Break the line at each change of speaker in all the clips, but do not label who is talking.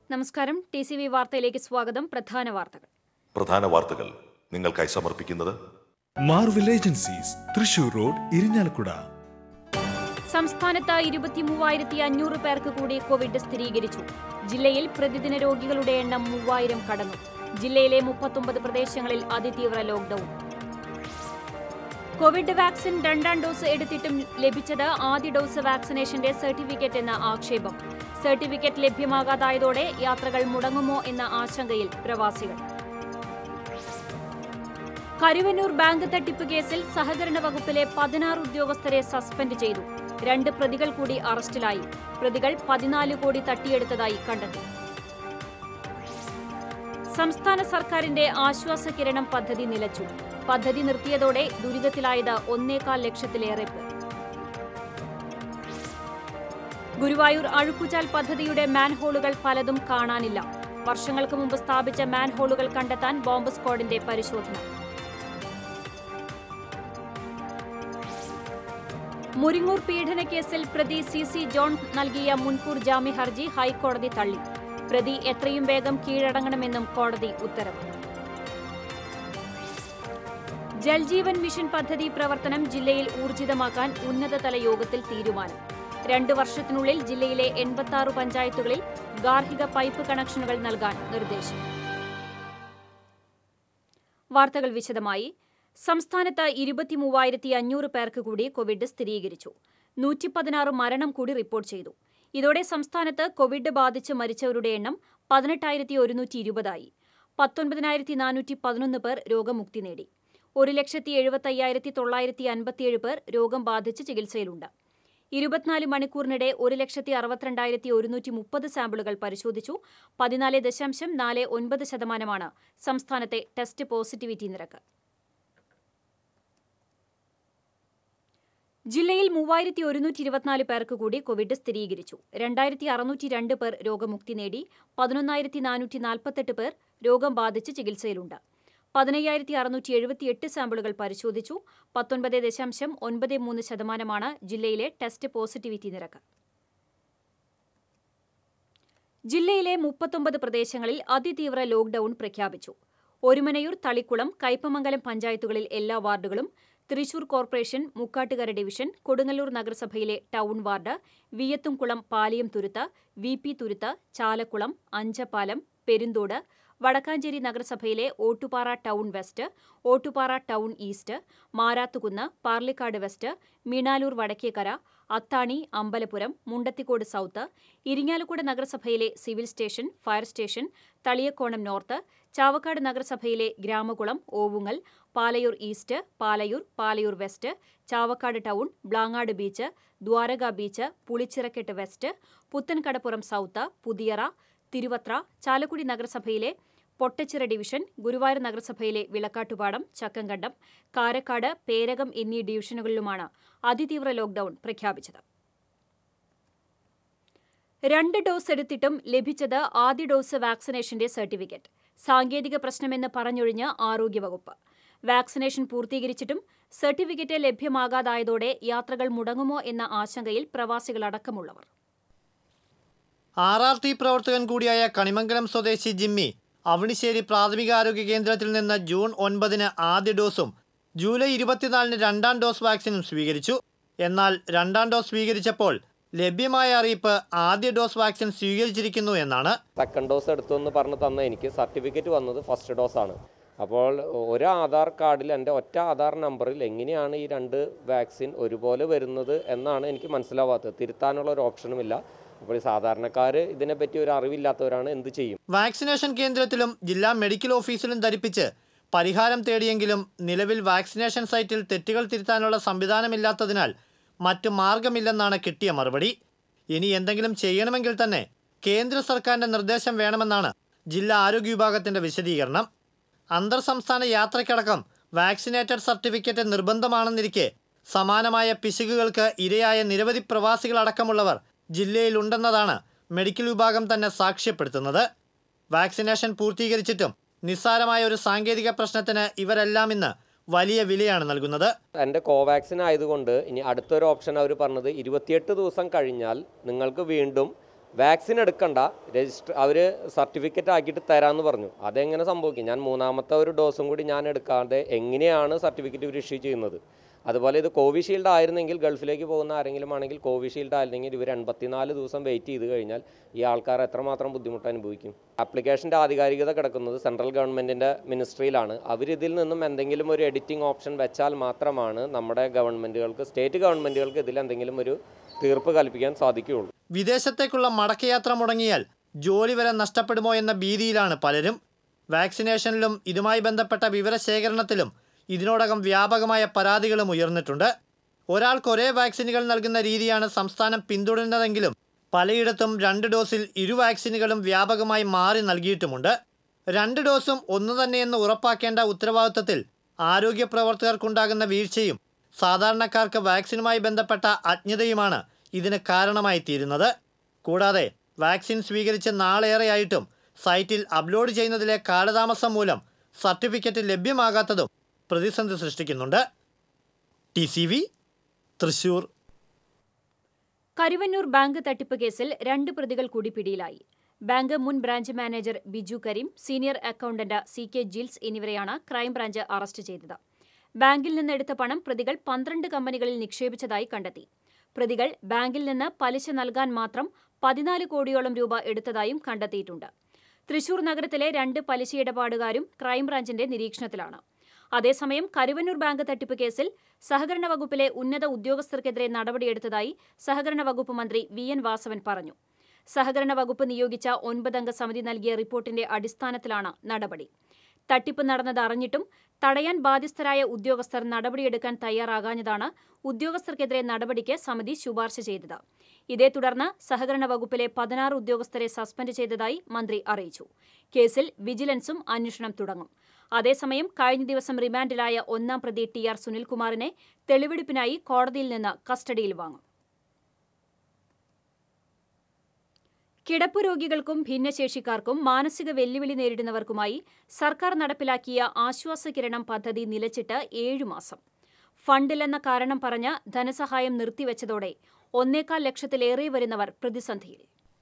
നമസ്കാരം T C V വാർത്തയിലേക്ക് സ്വാഗതം പ്രധാന വാർത്തകൾ
പ്രധാന വാർത്തകൾ നിങ്ങൾക്കായി സമർപ്പിക്കുന്നത്
Marvel agencies Thrissur road Irinjalakuda
സംസ്ഥാനത്ത് ഇരുപത്തിമൂവായിരത്തി അഞ്ഞൂറ് പേർക്ക് കൂടി കോവിഡ് സ്ഥിരീകരിച്ചു ജില്ലയിൽ പ്രതിദിന രോഗികളുടെ എണ്ണം മൂവായിരം കടന്നു ജില്ലയിലെ മുപ്പത്തൊമ്പത് പ്രദേശങ്ങളിൽ അതിതീവ്ര ലോക്ഡൌൺ കോവിഡ് വാക്സിൻ രണ്ടാം ഡോസ് എടുത്തിട്ടും ലഭിച്ചത് ആദ്യ ഡോസ് വാക്സിനേഷന്റെ സർട്ടിഫിക്കറ്റ് എന്ന ആക്ഷേപം സർട്ടിഫിക്കറ്റ് ലഭ്യമാകാതായതോടെ യാത്രകൾ മുടങ്ങുമോ എന്ന ആശങ്കയിൽ പ്രവാസികൾ കരുവന്നൂർ ബാങ്ക് തട്ടിപ്പ് കേസിൽ സഹകരണ വകുപ്പിലെ പതിനാറ് ഉദ്യോഗസ്ഥരെ സസ്പെൻഡ് ചെയ്തു രണ്ട് പ്രതികൾ കൂടി അറസ്റ്റിലായി പ്രതികൾ പതിനാല് കോടി തട്ടിയെടുത്തതായി കണ്ടെത്തി സംസ്ഥാന സർക്കാരിന്റെ ആശ്വാസ കിരണം പദ്ധതി നിലച്ചു പദ്ധതി നിർത്തിയതോടെ ദുരിതത്തിലായത് ഒന്നേകാൽ ലക്ഷത്തിലേറെ പേർ ഗുരുവായൂർ അഴുക്കുചാൽ പദ്ധതിയുടെ മാൻഹോളുകൾ പലതും കാണാനില്ല വർഷങ്ങൾക്ക് മുമ്പ് സ്ഥാപിച്ച മാൻഹോളുകൾ കണ്ടെത്താൻ ബോംബ് സ്ക്വാഡിന്റെ പരിശോധന മുരിങ്ങൂർ പീഡനക്കേസിൽ പ്രതി സി സി ജോൺ നൽകിയ മുൻകൂർ ജാമ്യ ഹർജി ഹൈക്കോടതി തള്ളി പ്രതി എത്രയും വേഗം കീഴടങ്ങണമെന്നും കോടതി ഉത്തരവ് ജൽജീവൻ മിഷൻ പദ്ധതി പ്രവർത്തനം ജില്ലയിൽ ഊർജിതമാക്കാൻ ഉന്നതതല യോഗത്തിൽ തീരുമാനം രണ്ടു വർഷത്തിനുള്ളിൽ ജില്ലയിലെ എൺപത്തി പഞ്ചായത്തുകളിൽ ഗാർഹിക പൈപ്പ് കണക്ഷനുകൾ നൽകാൻ നിർദ്ദേശം വാർത്തകൾ വിശദമായി സംസ്ഥാനത്ത് ഇരുപത്തിമൂവായിരത്തി അഞ്ഞൂറ് പേർക്ക് കൂടി കോവിഡ് സ്ഥിരീകരിച്ചു നൂറ്റി പതിനാറ് മരണം കൂടി റിപ്പോർട്ട് ചെയ്തു ഇതോടെ സംസ്ഥാനത്ത് കോവിഡ് ബാധിച്ച് മരിച്ചവരുടെ എണ്ണം പതിനെട്ടായിരത്തി ഒരുന്നൂറ്റി ഇരുപതായി പത്തൊൻപതിനായിരത്തി നാനൂറ്റി പതിനൊന്ന് പേർ രോഗമുക്തി നേടി ഒരു ലക്ഷത്തി എഴുപത്തയ്യായിരത്തി തൊള്ളായിരത്തി അൻപത്തിയേഴ് പേർ രോഗം ബാധിച്ച് ചികിത്സയിലുണ്ട് ഇരുപത്തിനാല് മണിക്കൂറിനിടെ ഒരു ലക്ഷത്തി അറുപത്തിരണ്ടായിരത്തി ഒരുന്നൂറ്റി മുപ്പത് സാമ്പിളുകൾ പരിശോധിച്ചു പതിനാല് ദശാംശം നാല് ഒൻപത് ശതമാനമാണ് സംസ്ഥാനത്തെ ടെസ്റ്റ് പോസിറ്റിവിറ്റി നിരക്ക് ജില്ലയിൽ മൂവായിരത്തി ഒരുന്നൂറ്റി ഇരുപത്തിനാല് പേർക്ക് കൂടി കോവിഡ് സ്ഥിരീകരിച്ചു രണ്ടായിരത്തി അറുന്നൂറ്റി രണ്ട് പേർ രോഗമുക്തി നേടി പതിനൊന്നായിരത്തി നാനൂറ്റി നാൽപ്പത്തെട്ട് പേർ രോഗം ബാധിച്ച് ചികിത്സയിലുണ്ട് പതിനയ്യായിരത്തി അറുന്നൂറ്റി എഴുപത്തിയെട്ട് സാമ്പിളുകൾ പരിശോധിച്ചു പത്തൊൻപത് ദശാംശം ഒൻപത് മൂന്ന് ശതമാനമാണ് ജില്ലയിലെ ടെസ്റ്റ് പോസിറ്റിവിറ്റി നിരക്ക് ജില്ലയിലെ മുപ്പത്തൊമ്പത് പ്രദേശങ്ങളിൽ അതിതീവ്ര ലോക്ഡൌൺ പ്രഖ്യാപിച്ചു ഒരുമനയൂർ തളിക്കുളം കയ്പമംഗലം പഞ്ചായത്തുകളിൽ എല്ലാ വാർഡുകളും തൃശൂർ കോർപ്പറേഷൻ മുക്കാട്ടുകര ഡിവിഷൻ കൊടുങ്ങല്ലൂർ നഗരസഭയിലെ town ward Viyathumkulam Paliyam Thuruthu V P Thuruthu Chalakkulam Anchappalam Perumthodu Vadakkanchery നഗരസഭയിലെ Ottupara town west Ottupara town east Marathukunnu Parlikad west Meenaloor Vadakkekara Athani Ambalapuram Mundathikode south Irinjalakuda നഗരസഭയിലെ civil station fire station Thaliyakkonam north Chavakkad നഗരസഭയിലെ Gramakulam Ovungal Palayoor east Palayoor Palayoor west Chavakkad town Blangad beach Dwaraka beach Pulichirakettu west Puthenkadappuram south Puthiyara Thiruvathra Chalakudy നഗരസഭയിലെ പൊട്ടച്ചിറ ഡിവിഷൻ ഗുരുവായൂർ നഗരസഭയിലെ വിളക്കാട്ടുപാടം ചക്കങ്കണ്ടം കാരക്കാട് പേരകം എന്നീ ഡിവിഷനുകളിലുമാണ് അതിതീവ്ര ലോക്ഡൌൺ പ്രഖ്യാപിച്ചത് രണ്ട് ഡോസ് എടുത്തിട്ടും ലഭിച്ചത് ആദ്യ ഡോസ് വാക്സിനേഷന്റെ സർട്ടിഫിക്കറ്റ് സാങ്കേതിക പ്രശ്നമെന്ന് പറഞ്ഞൊഴിഞ്ഞ് ആരോഗ്യവകുപ്പ് വാക്സിനേഷൻ പൂർത്തീകരിച്ചിട്ടും സർട്ടിഫിക്കറ്റ് ലഭ്യമാകാതായതോടെ യാത്രകൾ മുടങ്ങുമോ എന്ന ആശങ്കയിൽ പ്രവാസികളടക്കമുള്ളവർ
ആർ ആർ ടി പ്രവർത്തകൻ കൂടിയായ കണിമംഗലം സ്വദേശി ജിമ്മി അവണിശ്ശേരി പ്രാഥമികാരോഗ്യ കേന്ദ്രത്തിൽ നിന്ന് ജൂൺ ഒൻപതിന് ആദ്യ ഡോസും ജൂലൈ ഇരുപത്തിനാലിന് രണ്ടാം ഡോസ് വാക്സിനും സ്വീകരിച്ചു എന്നാൽ രണ്ടാം ഡോസ് സ്വീകരിച്ചപ്പോൾ ലഭ്യമായ അറിയിപ്പ് ആദ്യ ഡോസ് വാക്സിൻ സ്വീകരിച്ചിരിക്കുന്നു എന്നാണ്
സെക്കൻഡ് ഡോസ് എടുത്തു എന്ന് പറഞ്ഞ് തന്ന എനിക്ക് സർട്ടിഫിക്കറ്റ് വന്നത് ഫസ്റ്റ് ഡോസാണ് അപ്പോൾ ഒരു ആധാർ കാർഡിൽ എൻ്റെ ഒറ്റ ആധാർ നമ്പറിൽ എങ്ങനെയാണ് ഈ രണ്ട് വാക്സിൻ ഒരുപോലെ വരുന്നത് എന്നാണ് എനിക്ക് മനസ്സിലാവാത്തത് തിരുത്താനുള്ള ഒരു ഓപ്ഷനുമില്ല അപ്പോൾ ഈ സാധാരണക്കാർ ഇതിനെപ്പറ്റി ഒരു അറിവില്ലാത്തവരാണ് എന്ത് ചെയ്യും
വാക്സിനേഷൻ കേന്ദ്രത്തിലും ജില്ലാ മെഡിക്കൽ ഓഫീസിലും ധരിപ്പിച്ച് പരിഹാരം തേടിയെങ്കിലും നിലവിൽ വാക്സിനേഷൻ സൈറ്റിൽ തെറ്റുകൾ തിരുത്താനുള്ള സംവിധാനമില്ലാത്തതിനാൽ മറ്റു മാർഗമില്ലെന്നാണ് കിട്ടിയ മറുപടി ഇനി എന്തെങ്കിലും ചെയ്യണമെങ്കിൽ തന്നെ കേന്ദ്ര സർക്കാരിന്റെ നിർദ്ദേശം വേണമെന്നാണ് ജില്ലാ ആരോഗ്യ വിഭാഗത്തിന്റെ വിശദീകരണം അന്തർ സംസ്ഥാന യാത്രയ്ക്കടക്കം വാക്സിനേറ്റഡ് സർട്ടിഫിക്കറ്റ് നിർബന്ധമാണെന്നിരിക്കെ സമാനമായ പിശകുകൾക്ക് ഇരയായ നിരവധി പ്രവാസികളടക്കമുള്ളവർ ജില്ലയിലുണ്ടെന്നതാണ് മെഡിക്കൽ വിഭാഗം തന്നെ സാക്ഷ്യപ്പെടുത്തുന്നത് വാക്സിനേഷൻ പൂർത്തീകരിച്ചിട്ടും നിസ്സാരമായ ഒരു സാങ്കേതിക പ്രശ്നത്തിന് ഇവരെല്ലാം ഇന്ന് വലിയ വിലയാണ് നൽകുന്നത്
എൻ്റെ കോവാക്സിൻ ആയതുകൊണ്ട് ഇനി അടുത്തൊരു ഓപ്ഷൻ അവർ പറഞ്ഞത് ഇരുപത്തിയെട്ട് ദിവസം കഴിഞ്ഞാൽ നിങ്ങൾക്ക് വീണ്ടും വാക്സിൻ എടുക്കണ്ട രജിസ്റ്റർ അവർ സർട്ടിഫിക്കറ്റ് ആക്കിയിട്ട് തരാമെന്ന് പറഞ്ഞു അതെങ്ങനെ സംഭവിക്കും ഞാൻ മൂന്നാമത്തെ ഒരു ഡോസും കൂടി ഞാൻ എടുക്കാതെ എങ്ങനെയാണ് സർട്ടിഫിക്കറ്റ് ഇവർ ഇഷ്യൂ ചെയ്യുന്നത് അതുപോലെ ഇത് കോവിഷീൽഡ് ആയിരുന്നെങ്കിൽ ഗൾഫിലേക്ക് പോകുന്ന ആരെങ്കിലും ആണെങ്കിൽ കോവിഷീൽഡ് ആയിരുന്നെങ്കിൽ ഇവർ എൺപത്തിനാല് ദിവസം വെയിറ്റ് ചെയ്ത് കഴിഞ്ഞാൽ ഈ ആൾക്കാർ എത്രമാത്രം ബുദ്ധിമുട്ട് അനുഭവിക്കും ആപ്ലിക്കേഷൻ്റെ ആധികാരികത കിടക്കുന്നത് സെൻട്രൽ ഗവൺമെൻറ്റിൻ്റെ മിനിസ്ട്രിയിലാണ് അവരിതിൽ നിന്നും എന്തെങ്കിലും ഒരു എഡിറ്റിംഗ് ഓപ്ഷൻ വെച്ചാൽ മാത്രമാണ് നമ്മുടെ ഗവൺമെൻറ്റുകൾക്ക് സ്റ്റേറ്റ് ഗവൺമെൻറ്റുകൾക്ക് ഇതിൽ എന്തെങ്കിലും ഒരു തീർപ്പ് കൽപ്പിക്കാൻ സാധിക്കുകയുള്ളൂ
വിദേശത്തേക്കുള്ള മടക്കയാത്ര മുടങ്ങിയാൽ ജോലി വരെ നഷ്ടപ്പെടുമോ എന്ന ഭീതിയിലാണ് പലരും വാക്സിനേഷനിലും ഇതുമായി ബന്ധപ്പെട്ട വിവരശേഖരണത്തിലും ഇതിനോടകം വ്യാപകമായ പരാതികളും ഉയർന്നിട്ടുണ്ട് ഒരാൾക്ക് ഒരേ വാക്സിനുകൾ നൽകുന്ന രീതിയാണ് സംസ്ഥാനം പിന്തുടരുന്നതെങ്കിലും പലയിടത്തും രണ്ട് ഡോസിൽ ഇരു വാക്സിനുകളും വ്യാപകമായി മാറി നൽകിയിട്ടുമുണ്ട് രണ്ട് ഡോസും ഒന്നു തന്നെയെന്ന് ഉറപ്പാക്കേണ്ട ഉത്തരവാദിത്വത്തിൽ ആരോഗ്യ പ്രവർത്തകർക്കുണ്ടാകുന്ന വീഴ്ചയും സാധാരണക്കാർക്ക് വാക്സിനുമായി ബന്ധപ്പെട്ട അജ്ഞതയുമാണ് ഇതിന് കാരണമായി തീരുന്നത് കൂടാതെ വാക്സിൻ സ്വീകരിച്ച് നാളേറെയായിട്ടും സൈറ്റിൽ അപ്ലോഡ് ചെയ്യുന്നതിലെ കാലതാമസം മൂലം സർട്ടിഫിക്കറ്റ് ലഭ്യമാകാത്തതും പ്രതിസന്ധി സൃഷ്ടിക്കുന്നുണ്ട് T C V Thrissur
Karuvannur bank തട്ടിപ്പ് കേസിൽ രണ്ട് പ്രതികൾ കൂടി പിടിയിലായി ബാങ്ക് മുൻ branch manager Biju Kareem senior accountant C K Jils എന്നിവരെയാണ് ക്രൈംബ്രാഞ്ച് അറസ്റ്റ് ചെയ്തത് ബാങ്കിൽ നിന്ന് എടുത്ത പണം പ്രതികൾ പന്ത്രണ്ട് കമ്പനികളിൽ നിക്ഷേപിച്ചതായി കണ്ടെത്തി പ്രതികൾ ബാങ്കിൽ നിന്ന് പലിശ നൽകാൻ മാത്രം പതിനാല് കോടിയോളം രൂപ എടുത്തതായും കണ്ടെത്തിയിട്ടുണ്ട് തൃശൂർ നഗരത്തിലെ രണ്ട് പലിശ ഇടപാടുകാരും ക്രൈംബ്രാഞ്ചിന്റെ നിരീക്ഷണത്തിലാണ് അതേസമയം കരുവന്നൂർ ബാങ്ക് തട്ടിപ്പ് കേസിൽ സഹകരണ വകുപ്പിലെ ഉന്നത ഉദ്യോഗസ്ഥർക്കെതിരെ നടപടിയെടുത്തതായി സഹകരണ വകുപ്പ് മന്ത്രി വി എൻ വാസവൻ പറഞ്ഞു സഹകരണ വകുപ്പ് നിയോഗിച്ച ഒൻപതംഗ സമിതി നൽകിയ റിപ്പോർട്ടിന്റെ അടിസ്ഥാനത്തിലാണ് നടപടി തട്ടിപ്പ് നടന്നത് അറിഞ്ഞിട്ടും തടയാൻ ബാധ്യസ്ഥരായ ഉദ്യോഗസ്ഥർ നടപടിയെടുക്കാൻ തയ്യാറാകാഞ്ഞതാണ് ഉദ്യോഗസ്ഥർക്കെതിരെ നടപടിക്ക് സമിതി ശുപാർശ ചെയ്തത് ഇതേ തുടർന്ന് സഹകരണ വകുപ്പിലെ പതിനാറ് ഉദ്യോഗസ്ഥരെ സസ്പെൻഡ് ചെയ്തതായി മന്ത്രി അറിയിച്ചു കേസിൽ വിജിലൻസും അന്വേഷണം തുടങ്ങും അതേസമയം കഴിഞ്ഞ ദിവസം റിമാൻഡിലായ ഒന്നാം പ്രതി ടി ആർ സുനിൽകുമാറിനെ തെളിവെടുപ്പിനായി കോടതിയിൽ നിന്ന് കസ്റ്റഡിയിൽ വാങ്ങും കിടപ്പ് രോഗികൾക്കും ഭിന്നശേഷിക്കാർക്കും മാനസിക വെല്ലുവിളി നേരിടുന്നവർക്കുമായി സർക്കാർ നടപ്പിലാക്കിയ ആശ്വാസകിരണം പദ്ധതി നിലച്ചിട്ട് ഏഴുമാസം ഫണ്ടില്ലെന്ന കാരണം പറഞ്ഞ് ധനസഹായം നിർത്തിവെച്ചതോടെ ഒന്നേകാൽ ലക്ഷത്തിലേറെ വരുന്നവർ പ്രതിസന്ധിയിൽ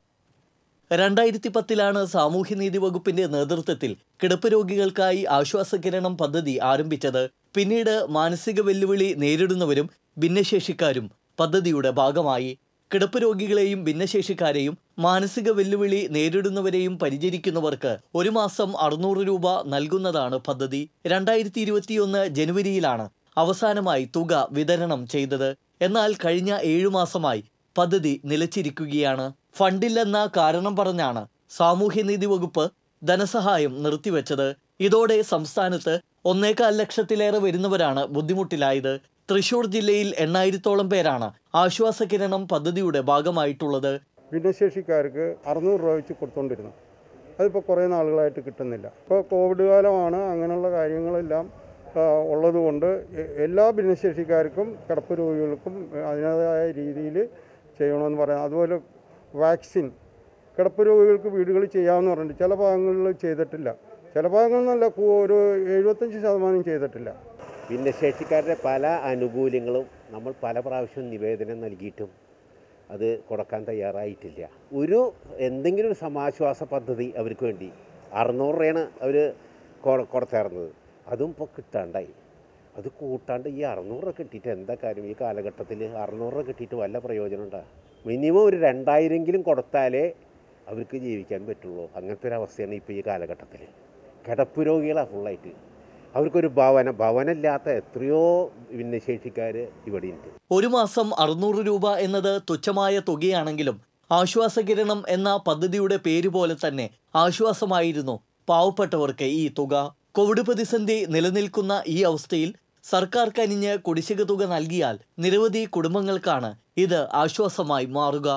രണ്ടായിരത്തി പത്തിലാണ് സാമൂഹ്യനീതി വകുപ്പിന്റെ നേതൃത്വത്തിൽ കിടപ്പ് രോഗികൾക്കായി ആശ്വാസകിരണം പദ്ധതി ആരംഭിച്ചത് പിന്നീട് മാനസിക വെല്ലുവിളി നേരിടുന്നവരും ഭിന്നശേഷിക്കാരും പദ്ധതിയുടെ ഭാഗമായി കിടപ്പ് രോഗികളെയും ഭിന്നശേഷിക്കാരെയും മാനസിക വെല്ലുവിളി നേരിടുന്നവരെയും പരിചരിക്കുന്നവർക്ക് ഒരു മാസം അറുന്നൂറ് രൂപ നൽകുന്നതാണ് പദ്ധതി രണ്ടായിരത്തി ഇരുപത്തിയൊന്ന് ജനുവരിയിലാണ് അവസാനമായി തുക വിതരണം ചെയ്തത് എന്നാൽ കഴിഞ്ഞ ഏഴു മാസമായി പദ്ധതി നിലച്ചിരിക്കുകയാണ് ഫണ്ടില്ലെന്ന കാരണം പറഞ്ഞാണ് സാമൂഹ്യനീതി വകുപ്പ് ധനസഹായം നിർത്തിവെച്ചത് ഇതോടെ സംസ്ഥാനത്ത് ഒന്നേകാൽ ലക്ഷത്തിലേറെ വരുന്നവരാണ് ബുദ്ധിമുട്ടിലായത് തൃശൂർ ജില്ലയിൽ എണ്ണായിരത്തോളം പേരാണ് ആശ്വാസകിരണം പദ്ധതിയുടെ ഭാഗമായിട്ടുള്ളത്
ഭിന്നശേഷിക്കാർക്ക് അറുന്നൂറ് രൂപ വെച്ച് കൊടുത്തുകൊണ്ടിരുന്നു അതിപ്പോൾ കുറേ നാളുകളായിട്ട് കിട്ടുന്നില്ല ഇപ്പോൾ കോവിഡ് കാലമാണ് അങ്ങനെയുള്ള കാര്യങ്ങളെല്ലാം ആ, ഉള്ളതുകൊണ്ട് എ- എല്ലാ ഭിന്നശേഷിക്കാർക്കും കിടപ്പ് രോഗികൾക്കും അതിൻ്റേതായ രീതിയിൽ ചെയ്യണമെന്ന് പറയാം അതുപോലെ വാക്സിൻ കിടപ്പ് രോഗികൾക്ക് വീടുകളിൽ ചെയ്യാമെന്ന് പറഞ്ഞിട്ട് ചില ഭാഗങ്ങളിൽ ചെയ്തിട്ടില്ല ചില ഭാഗങ്ങളിലല്ല കൂ- ഒരു എഴുപത്തഞ്ച് ശതമാനം ചെയ്തിട്ടില്ല
ഭിന്നശേഷിക്കാരുടെ പല ആനുകൂല്യങ്ങളും നമ്മൾ പല പ്രാവശ്യം നിവേദനം നൽകിയിട്ടും അത് കൊടുക്കാൻ തയ്യാറായിട്ടില്ല ഒരു എന്തെങ്കിലും ഒരു സമാശ്വാസ പദ്ധതി അവർക്ക് വേണ്ടി അറുന്നൂറ് രൂപയാണ് അവർ കൊടുത്തേർന്നത് അതും ഇപ്പോൾ കിട്ടാണ്ടായി അത് കൂട്ടാണ്ട് ഈ അറുന്നൂറ് രൂപ കിട്ടിയിട്ട് എന്താ കാര്യം ഈ കാലഘട്ടത്തിൽ അറുന്നൂറ് രൂപ കിട്ടിയിട്ട് വല്ല പ്രയോജനം ഉണ്ടാ മിനിമം ഒരു രണ്ടായിരെങ്കിലും കൊടുത്താലേ അവർക്ക് ജീവിക്കാൻ പറ്റുള്ളൂ അങ്ങനത്തെ ഒരു അവസ്ഥയാണ് ഇപ്പോൾ ഈ കാലഘട്ടത്തിൽ കിടപ്പ് രോഗികളാണ് ഫുള്ളായിട്ട് അവർക്കൊരു ഭവന ഭവനമില്ലാത്ത എത്രയോ ഭിന്നശേഷിക്കാർ ഇവിടെയുണ്ട്
ഒരു മാസം അറുന്നൂറ് രൂപ എന്നത് തുച്ഛമായ തുകയാണെങ്കിലും ആശ്വാസകിരണം എന്ന പദ്ധതിയുടെ പേര് പോലെ തന്നെ ആശ്വാസമായിരുന്നു പാവപ്പെട്ടവർക്ക് ഈ തുക കോവിഡ് പ്രതിസന്ധി നിലനിൽക്കുന്ന ഈ അവസ്ഥയിൽ സർക്കാർ കനിഞ്ഞ് കുടിശ്ശിക തുക നൽകിയാൽ നിരവധി കുടുംബങ്ങൾക്കാണ് ഇത് ആശ്വാസമായി മാറുക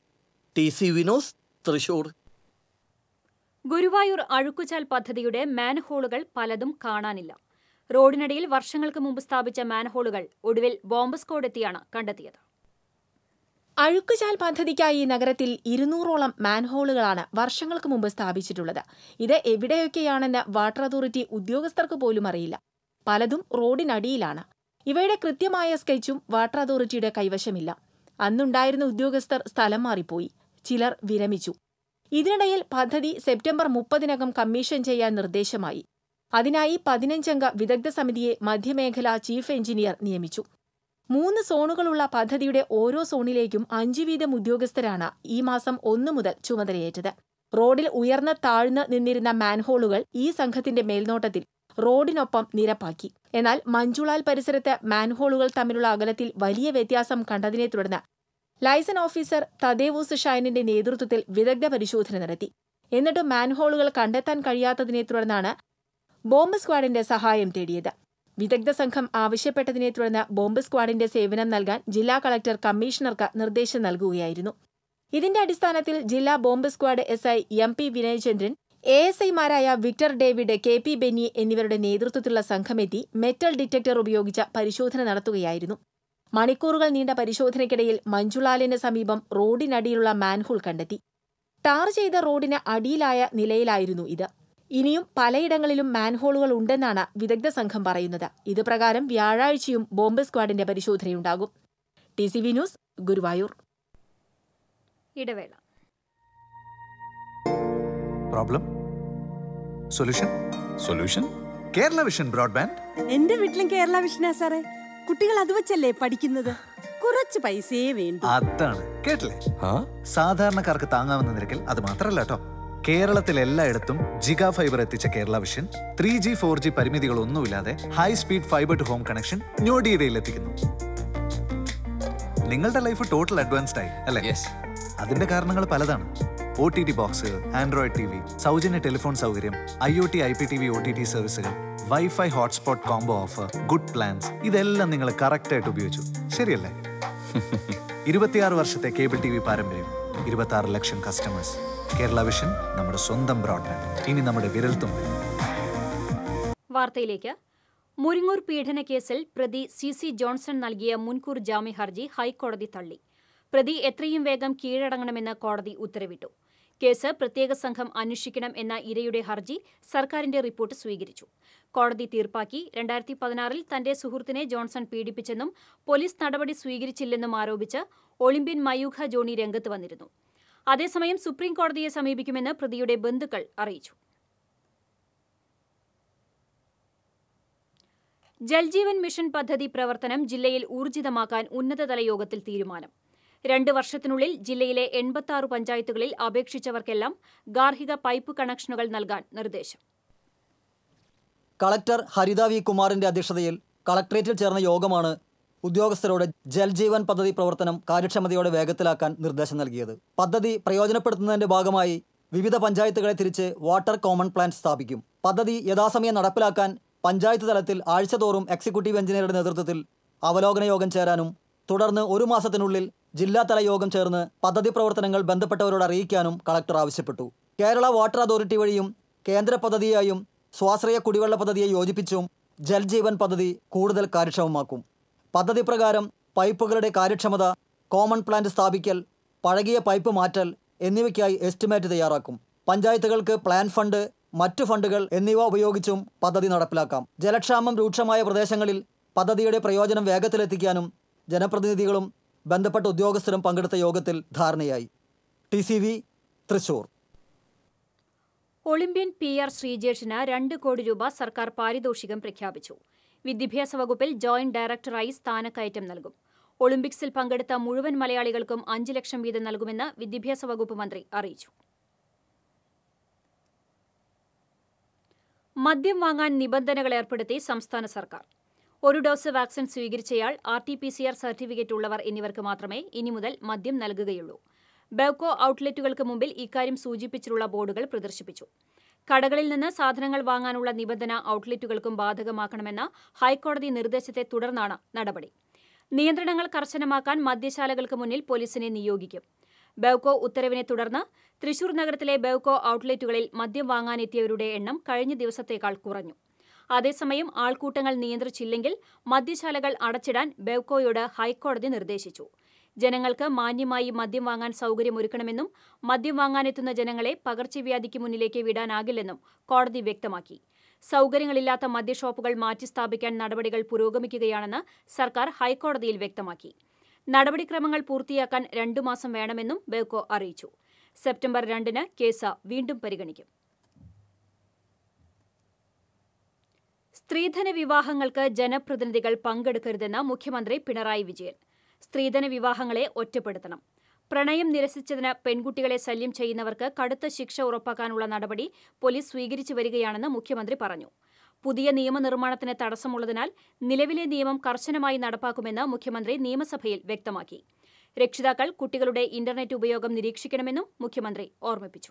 T C V news Thrissur
Guruvayur അഴുക്കുചാൽ പദ്ധതിയുടെ മാൻഹോളുകൾ പലതും കാണാനില്ല റോഡിനടിയിൽ വർഷങ്ങൾക്ക് മുമ്പ് സ്ഥാപിച്ച മാൻഹോളുകൾ ഒടുവിൽ ബോംബ് സ്ക്വാഡ് എത്തിയാണ് കണ്ടെത്തിയത്
അഴുക്കുചാൽ പദ്ധതിക്കായി നഗരത്തിൽ ഇരുന്നൂറോളം മാൻഹോളുകളാണ് വർഷങ്ങൾക്ക് മുമ്പ് സ്ഥാപിച്ചിട്ടുള്ളത് ഇത് എവിടെയൊക്കെയാണെന്ന് വാട്ടർ അതോറിറ്റി ഉദ്യോഗസ്ഥർക്ക് പോലും അറിയില്ല പലതും റോഡിനടിയിലാണ് ഇവയുടെ കൃത്യമായ സ്കെച്ചും വാട്ടർ അതോറിറ്റിയുടെ കൈവശമില്ല അന്നുണ്ടായിരുന്ന ഉദ്യോഗസ്ഥർ സ്ഥലം മാറിപ്പോയി ചിലർ വിരമിച്ചു ഇതിനിടയിൽ പദ്ധതി സെപ്റ്റംബർ മുപ്പതിനകം കമ്മീഷൻ ചെയ്യാൻ നിർദ്ദേശമായി അതിനായി പതിനഞ്ചംഗ വിദഗ്ധ സമിതിയെ മധ്യമേഖല ചീഫ് എഞ്ചിനീയർ നിയമിച്ചു മൂന്ന് സോണുകളുള്ള പദ്ധതിയുടെ ഓരോ സോണിലേക്കും അഞ്ചു വീതം ഉദ്യോഗസ്ഥരാണ് ഈ മാസം ഒന്നു മുതൽ ചുമതലയേറ്റത് റോഡിൽ ഉയർന്ന താഴ്ന്ന് നിന്നിരുന്ന മാൻഹോളുകൾ ഈ സംഘത്തിന്റെ മേൽനോട്ടത്തിൽ റോഡിനൊപ്പം നിരപ്പാക്കി എന്നാൽ മഞ്ജുളാൽ പരിസരത്ത് മാൻഹോളുകൾ തമ്മിലുള്ള അകലത്തിൽ വലിയ വ്യത്യാസം കണ്ടതിനെ തുടർന്ന് ലൈസൺ ഓഫീസർ തദേവൂസ് ഷൈനിന്റെ നേതൃത്വത്തിൽ വിദഗ്ധ പരിശോധന നടത്തി എന്നിട്ടും മാൻഹോളുകൾ കണ്ടെത്താൻ കഴിയാത്തതിനെ തുടർന്നാണ് ബോംബ് സ്ക്വാഡിന്റെ സഹായം തേടിയത് വിദഗ്ധ സംഘം ആവശ്യപ്പെട്ടതിനെ തുടർന്ന് ബോംബ് സ്ക്വാഡിന്റെ സേവനം നൽകാൻ ജില്ലാ കളക്ടർ കമ്മീഷണർക്ക് നിർദ്ദേശം നൽകുകയായിരുന്നു ഇതിന്റെ അടിസ്ഥാനത്തിൽ ജില്ലാ bomb squad S I M P Vinayachandran A S ഐമാരായ വിക്ടർ ഡേവിഡ് കെ പി ബെന്നി എന്നിവരുടെ നേതൃത്വത്തിലുള്ള സംഘമെത്തി മെറ്റൽ ഡിറ്റക്ടർ ഉപയോഗിച്ച പരിശോധന നടത്തുകയായിരുന്നു മണിക്കൂറുകൾ നീണ്ട പരിശോധനയ്ക്കിടയിൽ മഞ്ജുളാലിന് സമീപം റോഡിനടിയിലുള്ള മാൻഹോൾ കണ്ടെത്തി ടാർ ചെയ്ത റോഡിന് അടിയിലായ നിലയിലായിരുന്നു ഇത് ഇനിയും പലയിടങ്ങളിലും മാൻഹോളുകൾ ഉണ്ടെന്നാണ് വിദഗ്ധ സംഘം പറയുന്നത് ഇത് പ്രകാരം വ്യാഴാഴ്ചയും ബോംബ് സ്ക്വാഡിന്റെ പരിശോധനയുണ്ടാകും T C V news Guruvayur
ഇടവേള
problem solution solution Kerala Vision broadband
എന്റെ വീട്ടിലും കേരള വിഷനാ സാറേ കുട്ടികൾ അത് വെച്ചല്ലേ പഠിക്കുന്നത് കുറച്ച് പൈസയേ വേണ്ടു
അതാണ് കേട്ടില്ലേ സാധാരണക്കാർക്ക് താങ്ങാവുന്ന നിരക്കിൽ അത് മാത്രമല്ല കേട്ടോ കേരളത്തിൽ എല്ലായിടത്തും ജിഗ ഫൈബർ എത്തിച്ച Kerala Vision three G four G പരിമിതികളൊന്നുമില്ലാതെ high speed fibre to home connection ഞൊടിയിടയിൽ എത്തിക്കുന്നു നിങ്ങളുടെ ലൈഫ് ടോട്ടൽ അഡ്വാൻസ്ഡ് ആയി അല്ലേ അതിന്റെ കാരണങ്ങൾ പലതാണ് O T T box android T V സൗജന്യ ടെലിഫോൺ സൗകര്യം I O T I P T V O T T സർവീസുകൾ wifi hotspot combo offer good plans ഇതെല്ലാം നിങ്ങൾ കറക്റ്റ് ആയിട്ട് ഉപയോഗിച്ചു ശരിയല്ലേ ഇരുപത്തിയാറ് വർഷത്തെ കേബിൾ ടി വി പാരമ്പര്യം ഇരുപത്തി ആറ് ലക്ഷം കസ്റ്റമേഴ്സ് കേരള വിഷൻ നമ്മുടെ സ്വന്തം ബ്രോഡ്ബാൻഡ് ഇനി നമ്മുടെ വിരൽത്തുമ്പിൽ
വാർത്തയിലേക്ക് മുരിങ്ങൂർ പീഡന കേസിൽ പ്രതി സി സി ജോൺസൺ നൽകിയ മുൻകൂർ ജാമ്യ ഹർജി ഹൈക്കോടതി തള്ളി പ്രതി എത്രയും വേഗം കീഴടങ്ങണമെന്ന് കോടതി ഉത്തരവിട്ടു കേസ് പ്രത്യേക സംഘം അന്വേഷിക്കണം എന്ന ഇരയുടെ ഹർജി സർക്കാരിന്റെ റിപ്പോർട്ട് സ്വീകരിച്ചു കോടതി തീർപ്പാക്കി രണ്ടായിരത്തി പതിനാറിൽ തന്റെ സുഹൃത്തിനെ ജോൺസൺ പീഡിപ്പിച്ചെന്നും പോലീസ് നടപടി സ്വീകരിച്ചില്ലെന്നും ആരോപിച്ച് ഒളിമ്പ്യൻ മയൂഖ ജോണി രംഗത്ത് വന്നിരുന്നു അതേസമയം സുപ്രീം കോടതിയെ സമീപിക്കുമെന്ന് പ്രതിയുടെ ബന്ധുക്കൾ അറിയിച്ചു ജൽജീവൻ മിഷൻ പദ്ധതി പ്രവർത്തനം ജില്ലയിൽ ഊർജിതമാക്കാൻ ഉന്നതതല യോഗത്തിൽ തീരുമാനം രണ്ട് വർഷത്തിനുള്ളിൽ ജില്ലയിലെ എൺപത്തി പഞ്ചായത്തുകളിൽ അപേക്ഷിച്ചവർക്കെല്ലാം ഗാർഹിക പൈപ്പ് കണക്ഷനുകൾ നൽകാൻ നിർദ്ദേശം
കളക്ടർ ഹരിത വി കുമാറിന്റെ അധ്യക്ഷതയിൽ കളക്ടറേറ്റിൽ ചേർന്ന യോഗമാണ് ഉദ്യോഗസ്ഥരോട് ജൽജീവൻ പദ്ധതി പ്രവർത്തനം കാര്യക്ഷമതയോടെ വേഗത്തിലാക്കാൻ നിർദ്ദേശം നൽകിയത് പദ്ധതി പ്രയോജനപ്പെടുത്തുന്നതിന്റെ ഭാഗമായി വിവിധ പഞ്ചായത്തുകളെ തിരിച്ച് വാട്ടർ കോമൺ പ്ലാൻ സ്ഥാപിക്കും പദ്ധതി യഥാസമയം നടപ്പിലാക്കാൻ പഞ്ചായത്ത് തലത്തിൽ ആഴ്ചതോറും എക്സിക്യൂട്ടീവ് എഞ്ചിനീയറുടെ നേതൃത്വത്തിൽ അവലോകന യോഗം ചേരാനും തുടർന്ന് ഒരു മാസത്തിനുള്ളിൽ ജില്ലാതല യോഗം ചേർന്ന് പദ്ധതി പ്രവർത്തനങ്ങൾ ബന്ധപ്പെട്ടവരോട് അറിയിക്കാനും കളക്ടർ ആവശ്യപ്പെട്ടു കേരള വാട്ടർ അതോറിറ്റി വഴിയും കേന്ദ്ര പദ്ധതിയായും സ്വാശ്രയ കുടിവെള്ള പദ്ധതിയെ യോജിപ്പിച്ചും ജൽജീവൻ പദ്ധതി കൂടുതൽ കാര്യക്ഷമമാക്കും പദ്ധതി പ്രകാരം പൈപ്പുകളുടെ കാര്യക്ഷമത കോമൺ പ്ലാന്റ് സ്ഥാപിക്കൽ പഴകിയ പൈപ്പ് മാറ്റൽ എന്നിവയ്ക്കായി എസ്റ്റിമേറ്റ് തയ്യാറാക്കും പഞ്ചായത്തുകൾക്ക് പ്ലാൻ ഫണ്ട് മറ്റു ഫണ്ടുകൾ എന്നിവ ഉപയോഗിച്ചും പദ്ധതി നടപ്പിലാക്കാം ജലക്ഷാമം രൂക്ഷമായ പ്രദേശങ്ങളിൽ പദ്ധതിയുടെ പ്രയോജനം വേഗത്തിലെത്തിക്കാനും ജനപ്രതിനിധികളും ബന്ധപ്പെട്ട ഉദ്യോഗസ്ഥരും പങ്കെടുത്ത യോഗത്തിൽ ധാരണയായി T C V Thrissur
olympian P R ശ്രീജേഷിന് രണ്ട് കോടി രൂപ സർക്കാർ പാരിതോഷികം പ്രഖ്യാപിച്ചു വിദ്യാഭ്യാസ വകുപ്പിൽ ജോയിന്റ് ഡയറക്ടറായി സ്ഥാനക്കയറ്റം നൽകും ഒളിമ്പിക്സിൽ പങ്കെടുത്ത മുഴുവൻ മലയാളികൾക്കും അഞ്ച് ലക്ഷം വീതം നൽകുമെന്ന് വിദ്യാഭ്യാസ വകുപ്പ് മന്ത്രി അറിയിച്ചു മദ്യം വാങ്ങാൻ നിബന്ധനകൾ ഏർപ്പെടുത്തി സംസ്ഥാന സർക്കാർ ഒരു ഡോസ് വാക്സിൻ സ്വീകരിച്ചയാൾ R T P C R certificate ഉള്ളവർ എന്നിവർക്ക് മാത്രമേ ഇനി മുതൽ മദ്യം നൽകുകയുള്ളൂ ബെവ്കോ ഔട്ട്ലെറ്റുകൾക്ക് മുമ്പിൽ ഇക്കാര്യം സൂചിപ്പിച്ചിട്ടുള്ള ബോർഡുകൾ പ്രദർശിപ്പിച്ചു കടകളിൽ നിന്ന് സാധനങ്ങൾ വാങ്ങാനുള്ള നിബന്ധന ഔട്ട്ലെറ്റുകൾക്കും ബാധകമാക്കണമെന്ന ഹൈക്കോടതി നിർദ്ദേശത്തെ തുടർന്നാണ് നടപടി നിയന്ത്രണങ്ങൾ കർശനമാക്കാൻ മദ്യശാലകൾക്ക് മുന്നിൽ പോലീസിനെ നിയോഗിക്കും ബെവ്കോ ഉത്തരവിനെ തുടർന്ന് തൃശൂർ നഗരത്തിലെ ബെവ്കോ ഔട്ട്ലെറ്റുകളിൽ മദ്യം വാങ്ങാനെത്തിയവരുടെ എണ്ണം കഴിഞ്ഞ ദിവസത്തേക്കാൾ കുറഞ്ഞു അതേസമയം ആൾക്കൂട്ടങ്ങൾ നിയന്ത്രിച്ചില്ലെങ്കിൽ മദ്യശാലകൾ അടച്ചിടാൻ ബെവ്കോയോട് ഹൈക്കോടതി നിർദ്ദേശിച്ചു ജനങ്ങൾക്ക് മാന്യമായി മദ്യം വാങ്ങാൻ സൗകര്യമൊരുക്കണമെന്നും മദ്യം വാങ്ങാനെത്തുന്ന ജനങ്ങളെ പകർച്ചവ്യാധിക്ക് മുന്നിലേക്ക് വിടാനാകില്ലെന്നും കോടതി വ്യക്തമാക്കി സൗകര്യങ്ങളില്ലാത്ത മദ്യഷോപ്പുകൾ മാറ്റിസ്ഥാപിക്കാൻ നടപടികൾ പുരോഗമിക്കുകയാണെന്ന് സർക്കാർ ഹൈക്കോടതിയിൽ വ്യക്തമാക്കി നടപടിക്രമങ്ങൾ പൂർത്തിയാക്കാൻ രണ്ടു മാസം വേണമെന്നും ബെവ്കോ അറിയിച്ചു സെപ്റ്റംബർ രണ്ടിന് കേസ് വീണ്ടും പരിഗണിക്കും സ്ത്രീധന വിവാഹങ്ങൾക്ക് ജനപ്രതിനിധികൾ പങ്കെടുക്കരുതെന്ന് മുഖ്യമന്ത്രി പിണറായി വിജയൻ സ്ത്രീധന വിവാഹങ്ങളെ ഒറ്റപ്പെടുത്തണം പ്രണയം നിരസിച്ചതിന് പെൺകുട്ടികളെ ശല്യം ചെയ്യുന്നവർക്ക് കടുത്ത ശിക്ഷ ഉറപ്പാക്കാനുള്ള നടപടി പോലീസ് സ്വീകരിച്ചു വരികയാണെന്ന് മുഖ്യമന്ത്രി പറഞ്ഞു പുതിയ നിയമനിർമ്മാണത്തിന് തടസ്സമുള്ളതിനാൽ നിലവിലെ നിയമം കർശനമായി നടപ്പാക്കുമെന്ന് മുഖ്യമന്ത്രി നിയമസഭയിൽ വ്യക്തമാക്കി രക്ഷിതാക്കൾ കുട്ടികളുടെ ഇന്റർനെറ്റ് ഉപയോഗം നിരീക്ഷിക്കണമെന്നും മുഖ്യമന്ത്രി ഓർമ്മിപ്പിച്ചു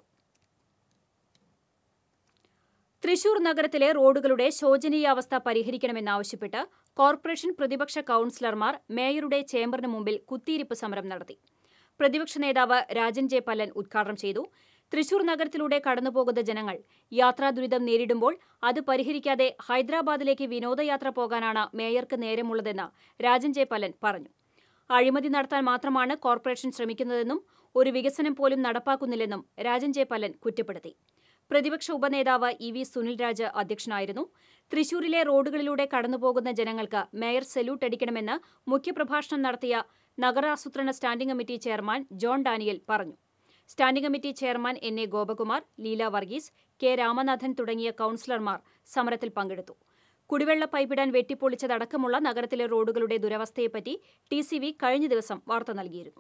തൃശൂർ നഗരത്തിലെ റോഡുകളുടെ ശോചനീയാവസ്ഥ പരിഹരിക്കണമെന്നാവശ്യപ്പെട്ട് കോർപ്പറേഷൻ പ്രതിപക്ഷ കൌൺസിലർമാർ മേയറുടെ ചേംബറിന് മുമ്പിൽ കുത്തിയിരിപ്പ് സമരം നടത്തി പ്രതിപക്ഷ നേതാവ് രാജൻ ജെ പല്ലൻ ഉദ്ഘാടനം ചെയ്തു തൃശൂർ നഗരത്തിലൂടെ കടന്നുപോകുന്ന ജനങ്ങൾ യാത്രാ ദുരിതം നേരിടുമ്പോൾ അത് പരിഹരിക്കാതെ ഹൈദരാബാദിലേക്ക് വിനോദയാത്ര പോകാനാണ് മേയർക്ക് നേരമുള്ളതെന്ന് രാജൻ ജെ പല്ലൻ പറഞ്ഞു അഴിമതി നടത്താൻ മാത്രമാണ് കോർപ്പറേഷൻ ശ്രമിക്കുന്നതെന്നും ഒരു വികസനം പോലും നടപ്പാക്കുന്നില്ലെന്നും രാജൻ ജെ പല്ലൻ കുറ്റപ്പെടുത്തി പ്രതിപക്ഷ ഉപനേതാവ് ഇ വി സുനിൽരാജ് അധ്യക്ഷനായിരുന്നു തൃശൂരിലെ റോഡുകളിലൂടെ കടന്നുപോകുന്ന ജനങ്ങൾക്ക് മേയർ സല്യൂട്ട് അടിക്കണമെന്ന് മുഖ്യപ്രഭാഷണം നടത്തിയ നഗരാസൂത്രണ standing committee chairman John Daniel പറഞ്ഞു standing committee chairman N A Gopakumar Leela Varghese K Ramanathan തുടങ്ങിയ കൌൺസിലർമാർ സമരത്തിൽ പങ്കെടുത്തു കുടിവെള്ള പൈപ്പിടാൻ വെട്ടിപ്പൊളിച്ചതടക്കമുള്ള നഗരത്തിലെ റോഡുകളുടെ ദുരവസ്ഥയെപ്പറ്റി ടി സി വി കഴിഞ്ഞ ദിവസം വാർത്ത നൽകിയിരുന്നു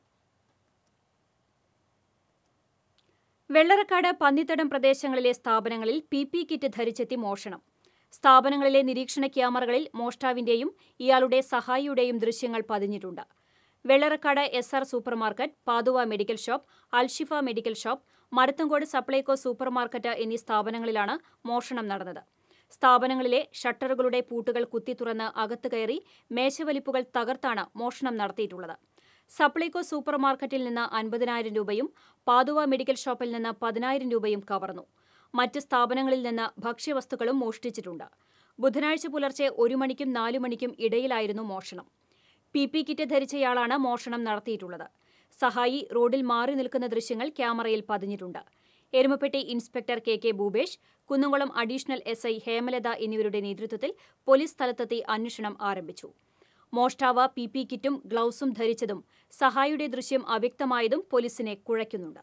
വെള്ളറക്കാട് പന്നിത്തടം പ്രദേശങ്ങളിലെ സ്ഥാപനങ്ങളിൽ പി പി കിറ്റ് ധരിച്ചെത്തി മോഷണം സ്ഥാപനങ്ങളിലെ നിരീക്ഷണ ക്യാമറകളിൽ മോഷ്ടാവിന്റെയും ഇയാളുടെ സഹായിയുടെയും ദൃശ്യങ്ങൾ പതിഞ്ഞിട്ടുണ്ട് Vellarakkad S R supermarket Pathuva medical shop Alshifa medical shop Marathamcode Supplyco supermarket എന്നീ സ്ഥാപനങ്ങളിലാണ് മോഷണം നടന്നത് സ്ഥാപനങ്ങളിലെ ഷട്ടറുകളുടെ പൂട്ടുകൾ കുത്തി തുറന്ന് അകത്ത് കയറി മേശവലിപ്പുകൾ തകർത്താണ് മോഷണം നടത്തിയിട്ടുള്ളത് സപ്ലൈകോ സൂപ്പർമാർക്കറ്റിൽ നിന്ന് അൻപതിനായിരം രൂപയും പാതുവ മെഡിക്കൽ ഷോപ്പിൽ നിന്ന് പതിനായിരം രൂപയും കവർന്നു മറ്റ് സ്ഥാപനങ്ങളിൽ നിന്ന് ഭക്ഷ്യവസ്തുക്കളും മോഷ്ടിച്ചിട്ടുണ്ട് ബുധനാഴ്ച പുലർച്ചെ ഒരു മണിക്കും നാലു മണിക്കും ഇടയിലായിരുന്നു മോഷണം പി പി കിറ്റ് ധരിച്ചയാളാണ് മോഷണം നടത്തിയിട്ടുള്ളത് സഹായി റോഡിൽ മാറി നിൽക്കുന്ന ദൃശ്യങ്ങൾ ക്യാമറയിൽ പതിഞ്ഞിട്ടുണ്ട് Erumapetty inspector K K Bhupesh Kunnamkulam additional S I Hemalatha എന്നിവരുടെ നേതൃത്വത്തിൽ പോലീസ് സ്ഥലത്തെത്തി അന്വേഷണം ആരംഭിച്ചു മോഷ്ടാവ് പി പി കിറ്റും ഗ്ലൗസും ധരിച്ചതും സഹായിയുടെ ദൃശ്യം അവ്യക്തമായതും പോലീസിനെ കുഴയ്ക്കുന്നുണ്ട്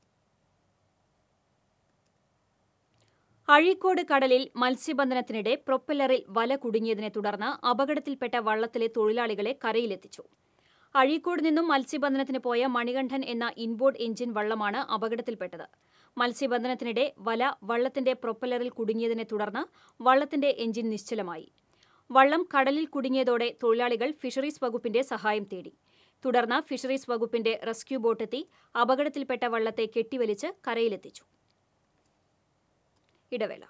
അഴീക്കോട് കടലിൽ മത്സ്യബന്ധനത്തിനിടെ പ്രൊപ്പല്ലറിൽ വല കുടുങ്ങിയതിനെ തുടർന്ന് അപകടത്തിൽപ്പെട്ട വള്ളത്തിലെ തൊഴിലാളികളെ കരയിലെത്തിച്ചു അഴീക്കോട് നിന്നും മത്സ്യബന്ധനത്തിന് പോയ മണികണ്ഠൻ എന്ന ഇൻബോർഡ് എഞ്ചിൻ വള്ളമാണ് അപകടത്തിൽപ്പെട്ടത് മത്സ്യബന്ധനത്തിനിടെ വല വള്ളത്തിന്റെ പ്രൊപ്പല്ലറിൽ കുടുങ്ങിയതിനെ തുടർന്ന് വള്ളത്തിന്റെ എഞ്ചിൻ നിശ്ചലമായി വള്ളം കടലിൽ കുടുങ്ങിയതോടെ തൊഴിലാളികൾ ഫിഷറീസ് വകുപ്പിന്റെ സഹായം തേടി തുടർന്ന് ഫിഷറീസ് വകുപ്പിന്റെ റെസ്ക്യൂ ബോട്ടെത്തി അപകടത്തിൽപ്പെട്ട വള്ളത്തെ കെട്ടിവലിച്ച് കരയിലെത്തിച്ചു ഇടവേള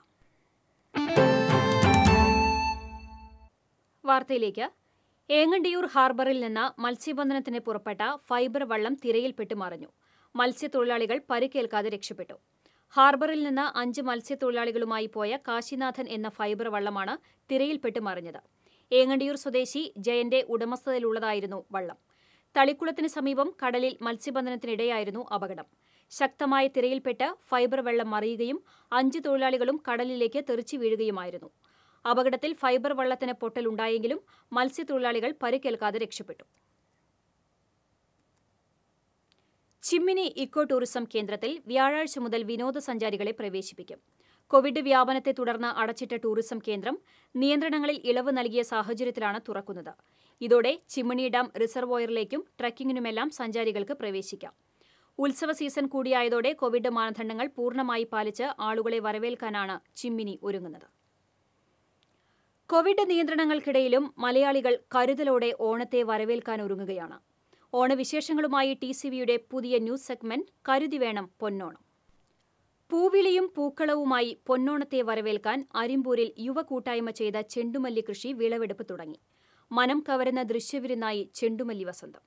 വാർത്തയിലേക്ക് ഏങ്ങണ്ടിയൂർ ഹാർബറിൽ നിന്ന് മത്സ്യബന്ധനത്തിന് പുറപ്പെട്ട ഫൈബർ വള്ളം തിരയിൽപ്പെട്ട് മറിഞ്ഞു മത്സ്യത്തൊഴിലാളികൾ പരിക്കേൽക്കാതെ രക്ഷപ്പെട്ടു ഹാർബറിൽ നിന്ന് അഞ്ച് മത്സ്യത്തൊഴിലാളികളുമായി പോയ കാശിനാഥൻ എന്ന ഫൈബർ വള്ളമാണ് തിരയിൽപ്പെട്ട് മറിഞ്ഞത് ഏങ്ങണ്ടിയൂർ സ്വദേശി ജയന്റെ ഉടമസ്ഥതയിലുള്ളതായിരുന്നു വള്ളം തളിക്കുളത്തിന് സമീപം കടലിൽ മത്സ്യബന്ധനത്തിനിടെയായിരുന്നു അപകടം ശക്തമായ തിരയിൽപ്പെട്ട് ഫൈബർ വെള്ളം മറിയുകയും അഞ്ച് തൊഴിലാളികളും കടലിലേക്ക് തെറിച്ചു വീഴുകയുമായിരുന്നു അപകടത്തിൽ ഫൈബർ വള്ളത്തിന് പൊട്ടലുണ്ടായെങ്കിലും മത്സ്യത്തൊഴിലാളികൾ പരിക്കേൽക്കാതെ രക്ഷപ്പെട്ടു ചിമ്മിനി ഇക്കോ ടൂറിസം കേന്ദ്രത്തിൽ വ്യാഴാഴ്ച മുതൽ വിനോദസഞ്ചാരികളെ പ്രവേശിപ്പിക്കും കോവിഡ് വ്യാപനത്തെ തുടർന്ന് അടച്ചിട്ട ടൂറിസം കേന്ദ്രം നിയന്ത്രണങ്ങളിൽ ഇളവ് നൽകിയ സാഹചര്യത്തിലാണ് തുറക്കുന്നത് ഇതോടെ ചിമ്മിണി ഡാം റിസർവോയറിലേക്കും ട്രക്കിങ്ങിനുമെല്ലാം സഞ്ചാരികൾക്ക് പ്രവേശിക്കാം ഉത്സവ സീസൺ കൂടിയായതോടെ കോവിഡ് മാനദണ്ഡങ്ങൾ പൂർണ്ണമായി പാലിച്ച് ആളുകളെ വരവേൽക്കാനാണ് ചിമ്മിനി ഒരുങ്ങുന്നത് കോവിഡ് നിയന്ത്രണങ്ങൾക്കിടയിലും മലയാളികൾ കരുതലോടെ ഓണത്തെ വരവേൽക്കാനൊരുങ്ങുകയാണ് ഓണവിശേഷങ്ങളുമായി ടി സി വിയുടെ പുതിയ ന്യൂസ് സെഗ്മെന്റ് കരുതി വേണം പൊന്നോണം പൂവിളിയും പൂക്കളവുമായി പൊന്നോണത്തെ വരവേൽക്കാൻ അരിമ്പൂരിൽ യുവ കൂട്ടായ്മ ചെയ്ത ചെണ്ടുമല്ലി കൃഷി വിളവെടുപ്പ് തുടങ്ങി മനം കവരുന്ന ദൃശ്യവിരുന്നായി ചെണ്ടുമല്ലി വസന്തം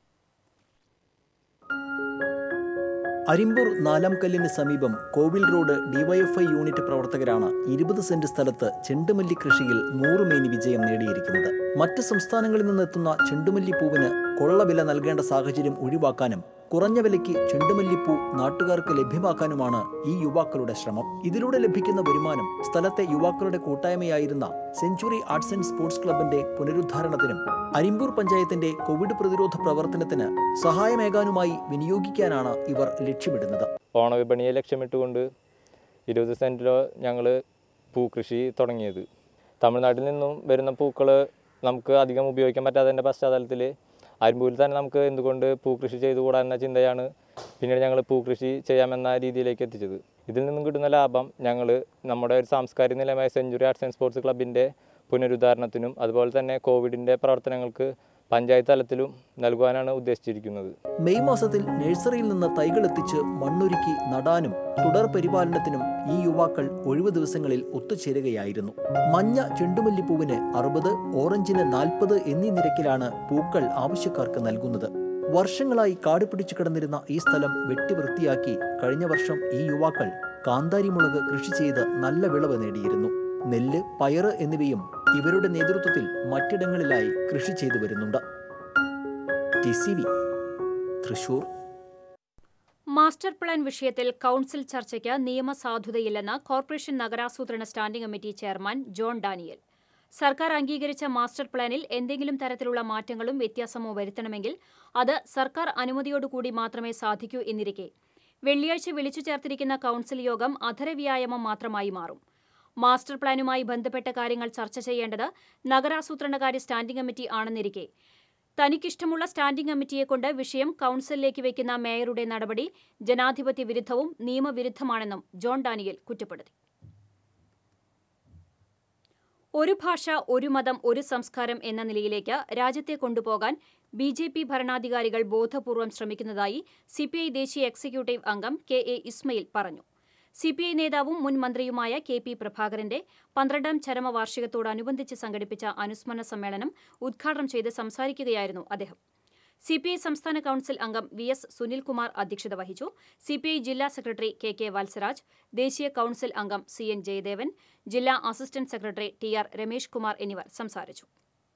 അരിമ്പൂർ നാലാം കല്ലിന് സമീപം കോവിൽ റോഡ് ഡിവൈഎഫ്ഐ യൂണിറ്റ് പ്രവർത്തകരാണ് ഇരുപത് സെന്റ് സ്ഥലത്ത് ചെണ്ടുമല്ലി കൃഷിയിൽ നൂറുമേനി വിജയം നേടിയിരിക്കുന്നത് മറ്റ് സംസ്ഥാനങ്ങളിൽ നിന്നെത്തുന്ന ചെണ്ടുമല്ലി പൂവിന് കൊള്ളവില നൽകേണ്ട സാഹചര്യം ഒഴിവാക്കാനും കുറഞ്ഞ വിലയ്ക്ക് ചെണ്ടുമല്ലിപ്പൂ നാട്ടുകാർക്ക് ലഭ്യമാക്കാനുമാണ് ഈ യുവാക്കളുടെ ശ്രമം ഇതിലൂടെ ലഭിക്കുന്ന വരുമാനം സ്ഥലത്തെ യുവാക്കളുടെ കൂട്ടായ്മയായിരുന്ന സെഞ്ചുറി ആർട്സ് ആൻഡ് സ്പോർട്സ് ക്ലബിന്റെ പുനരുദ്ധാരണത്തിനും അരിമ്പൂർ പഞ്ചായത്തിന്റെ കോവിഡ് പ്രതിരോധ പ്രവർത്തനത്തിന് സഹായമേകാനുമായി വിനിയോഗിക്കാനാണ് ഇവർ ലക്ഷ്യമിടുന്നത്
ഓണവിപണിയെ ലക്ഷ്യമിട്ടുകൊണ്ട് ഇരുപത് സെൻറ്റിലോ ഞങ്ങൾ പൂക്കൃഷി തുടങ്ങിയത് തമിഴ്നാട്ടിൽ നിന്നും വരുന്ന പൂക്കൾ നമുക്ക് അധികം ഉപയോഗിക്കാൻ പറ്റാത്തതിൻ്റെ പശ്ചാത്തലത്തിൽ അരിമ്പൂരിൽ തന്നെ നമുക്ക് എന്തുകൊണ്ട് പൂക്കൃഷി ചെയ്തുകൂടാ എന്ന ചിന്തയാണ് പിന്നീട് ഞങ്ങൾ പൂക്കൃഷി ചെയ്യാമെന്ന രീതിയിലേക്ക് എത്തിച്ചത് ഇതിൽ നിന്നും കിട്ടുന്ന ലാഭം ഞങ്ങൾ നമ്മുടെ ഒരു സാംസ്കാരിക നിലയമായ സെഞ്ചുറി ആർട്സ് ആൻഡ് സ്പോർട്സ് ക്ലബിൻ്റെ പുനരുദ്ധാരണത്തിനും അതുപോലെ തന്നെ കോവിഡിൻ്റെ പ്രവർത്തനങ്ങൾക്ക് പഞ്ചായത്ത് തലത്തിലും നൽകുവാനാണ് ഉദ്ദേശിച്ചിരിക്കുന്നത്
മെയ് മാസത്തിൽ നഴ്സറിയിൽ നിന്ന് തൈകൾ എത്തിച്ച് മണ്ണൊരുക്കി നടാനും തുടർ പരിപാലനത്തിനും ഈ യുവാക്കൾ ഒഴിവു ദിവസങ്ങളിൽ ഒത്തുചേരുകയായിരുന്നു മഞ്ഞ ചെണ്ടുമല്ലിപ്പൂവിന് അറുപത് ഓറഞ്ചിന് നാൽപ്പത് എന്നീ നിരക്കിലാണ് പൂക്കൾ ആവശ്യക്കാർക്ക് നൽകുന്നത് വർഷങ്ങളായി കാട് പിടിച്ചു കിടന്നിരുന്ന ഈ സ്ഥലം വെട്ടിവൃത്തിയാക്കി കഴിഞ്ഞ വർഷം ഈ യുവാക്കൾ കാന്താരി മുളക് കൃഷി ചെയ്ത് നല്ല വിളവ് നേടിയിരുന്നു നെല്ല് പയറ് എന്നിവയും ഇവരുടെ നേതൃത്വത്തിൽ മറ്റിടങ്ങളിലായി കൃഷി ചെയ്തു വരുന്നുണ്ട് T C V Thrissur
master plan വിഷയത്തിൽ കൌൺസിൽ ചർച്ചയ്ക്ക് നിയമസാധുതയില്ലെന്ന് കോർപ്പറേഷൻ നഗരാസൂത്രണ standing committee chairman John Daniel സർക്കാർ അംഗീകരിച്ച മാസ്റ്റർ പ്ലാനിൽ എന്തെങ്കിലും തരത്തിലുള്ള മാറ്റങ്ങളും വ്യത്യാസമോ വരുത്തണമെങ്കിൽ അത് സർക്കാർ അനുമതിയോടുകൂടി മാത്രമേ സാധിക്കൂ എന്നിരിക്കെ വെള്ളിയാഴ്ച വിളിച്ചു ചേർത്തിരിക്കുന്ന കൌൺസിൽ യോഗം അധരവ്യായാമം മാത്രമായി മാറും മാസ്റ്റർ പ്ലാനുമായി ബന്ധപ്പെട്ട കാര്യങ്ങൾ ചർച്ച ചെയ്യേണ്ടത് നഗരാസൂത്രണകാര്യ സ്റ്റാൻഡിംഗ് കമ്മിറ്റി ആണെന്നിരിക്കെ തനിക്കിഷ്ടമുള്ള സ്റ്റാൻഡിംഗ് കമ്മിറ്റിയെക്കൊണ്ട് വിഷയം കൌൺസിലിലേക്ക് വയ്ക്കുന്ന മേയറുടെ നടപടി ജനാധിപത്യ വിരുദ്ധവും നിയമവിരുദ്ധമാണെന്നും ജോൺ ഡാനിയൽ കുറ്റപ്പെടുത്തി ഒരു ഭാഷ ഒരു മതം ഒരു സംസ്കാരം എന്ന നിലയിലേക്ക് രാജ്യത്തെ കൊണ്ടുപോകാൻ ബി ജെ പി ഭരണാധികാരികൾ ബോധപൂർവം ശ്രമിക്കുന്നതായി സിപിഐ ദേശീയ എക്സിക്യൂട്ടീവ് അംഗം കെ എ ഇസ്മയിൽ പറഞ്ഞു സിപിഐ നേതാവും മുൻ മന്ത്രിയുമായ കെ പി പ്രഭാകരന്റെ പന്ത്രണ്ടാം ചരമവാർഷികത്തോടനുബന്ധിച്ച് സംഘടിപ്പിച്ച അനുസ്മരണ സമ്മേളനം ഉദ്ഘാടനം ചെയ്ത് സംസാരിക്കുകയായിരുന്നു അദ്ദേഹം സിപിഐ സംസ്ഥാന കൌൺസിൽ അംഗം വി എസ് സുനിൽകുമാർ അധ്യക്ഷത വഹിച്ചു സിപിഐ ജില്ലാ സെക്രട്ടറി കെ കെ വത്സരാജ് ദേശീയ കൌൺസിൽ അംഗം സി എൻ ജയദേവൻ ജില്ലാ assistant secretary T R Ramesh Kumar എന്നിവർ സംസാരിച്ചു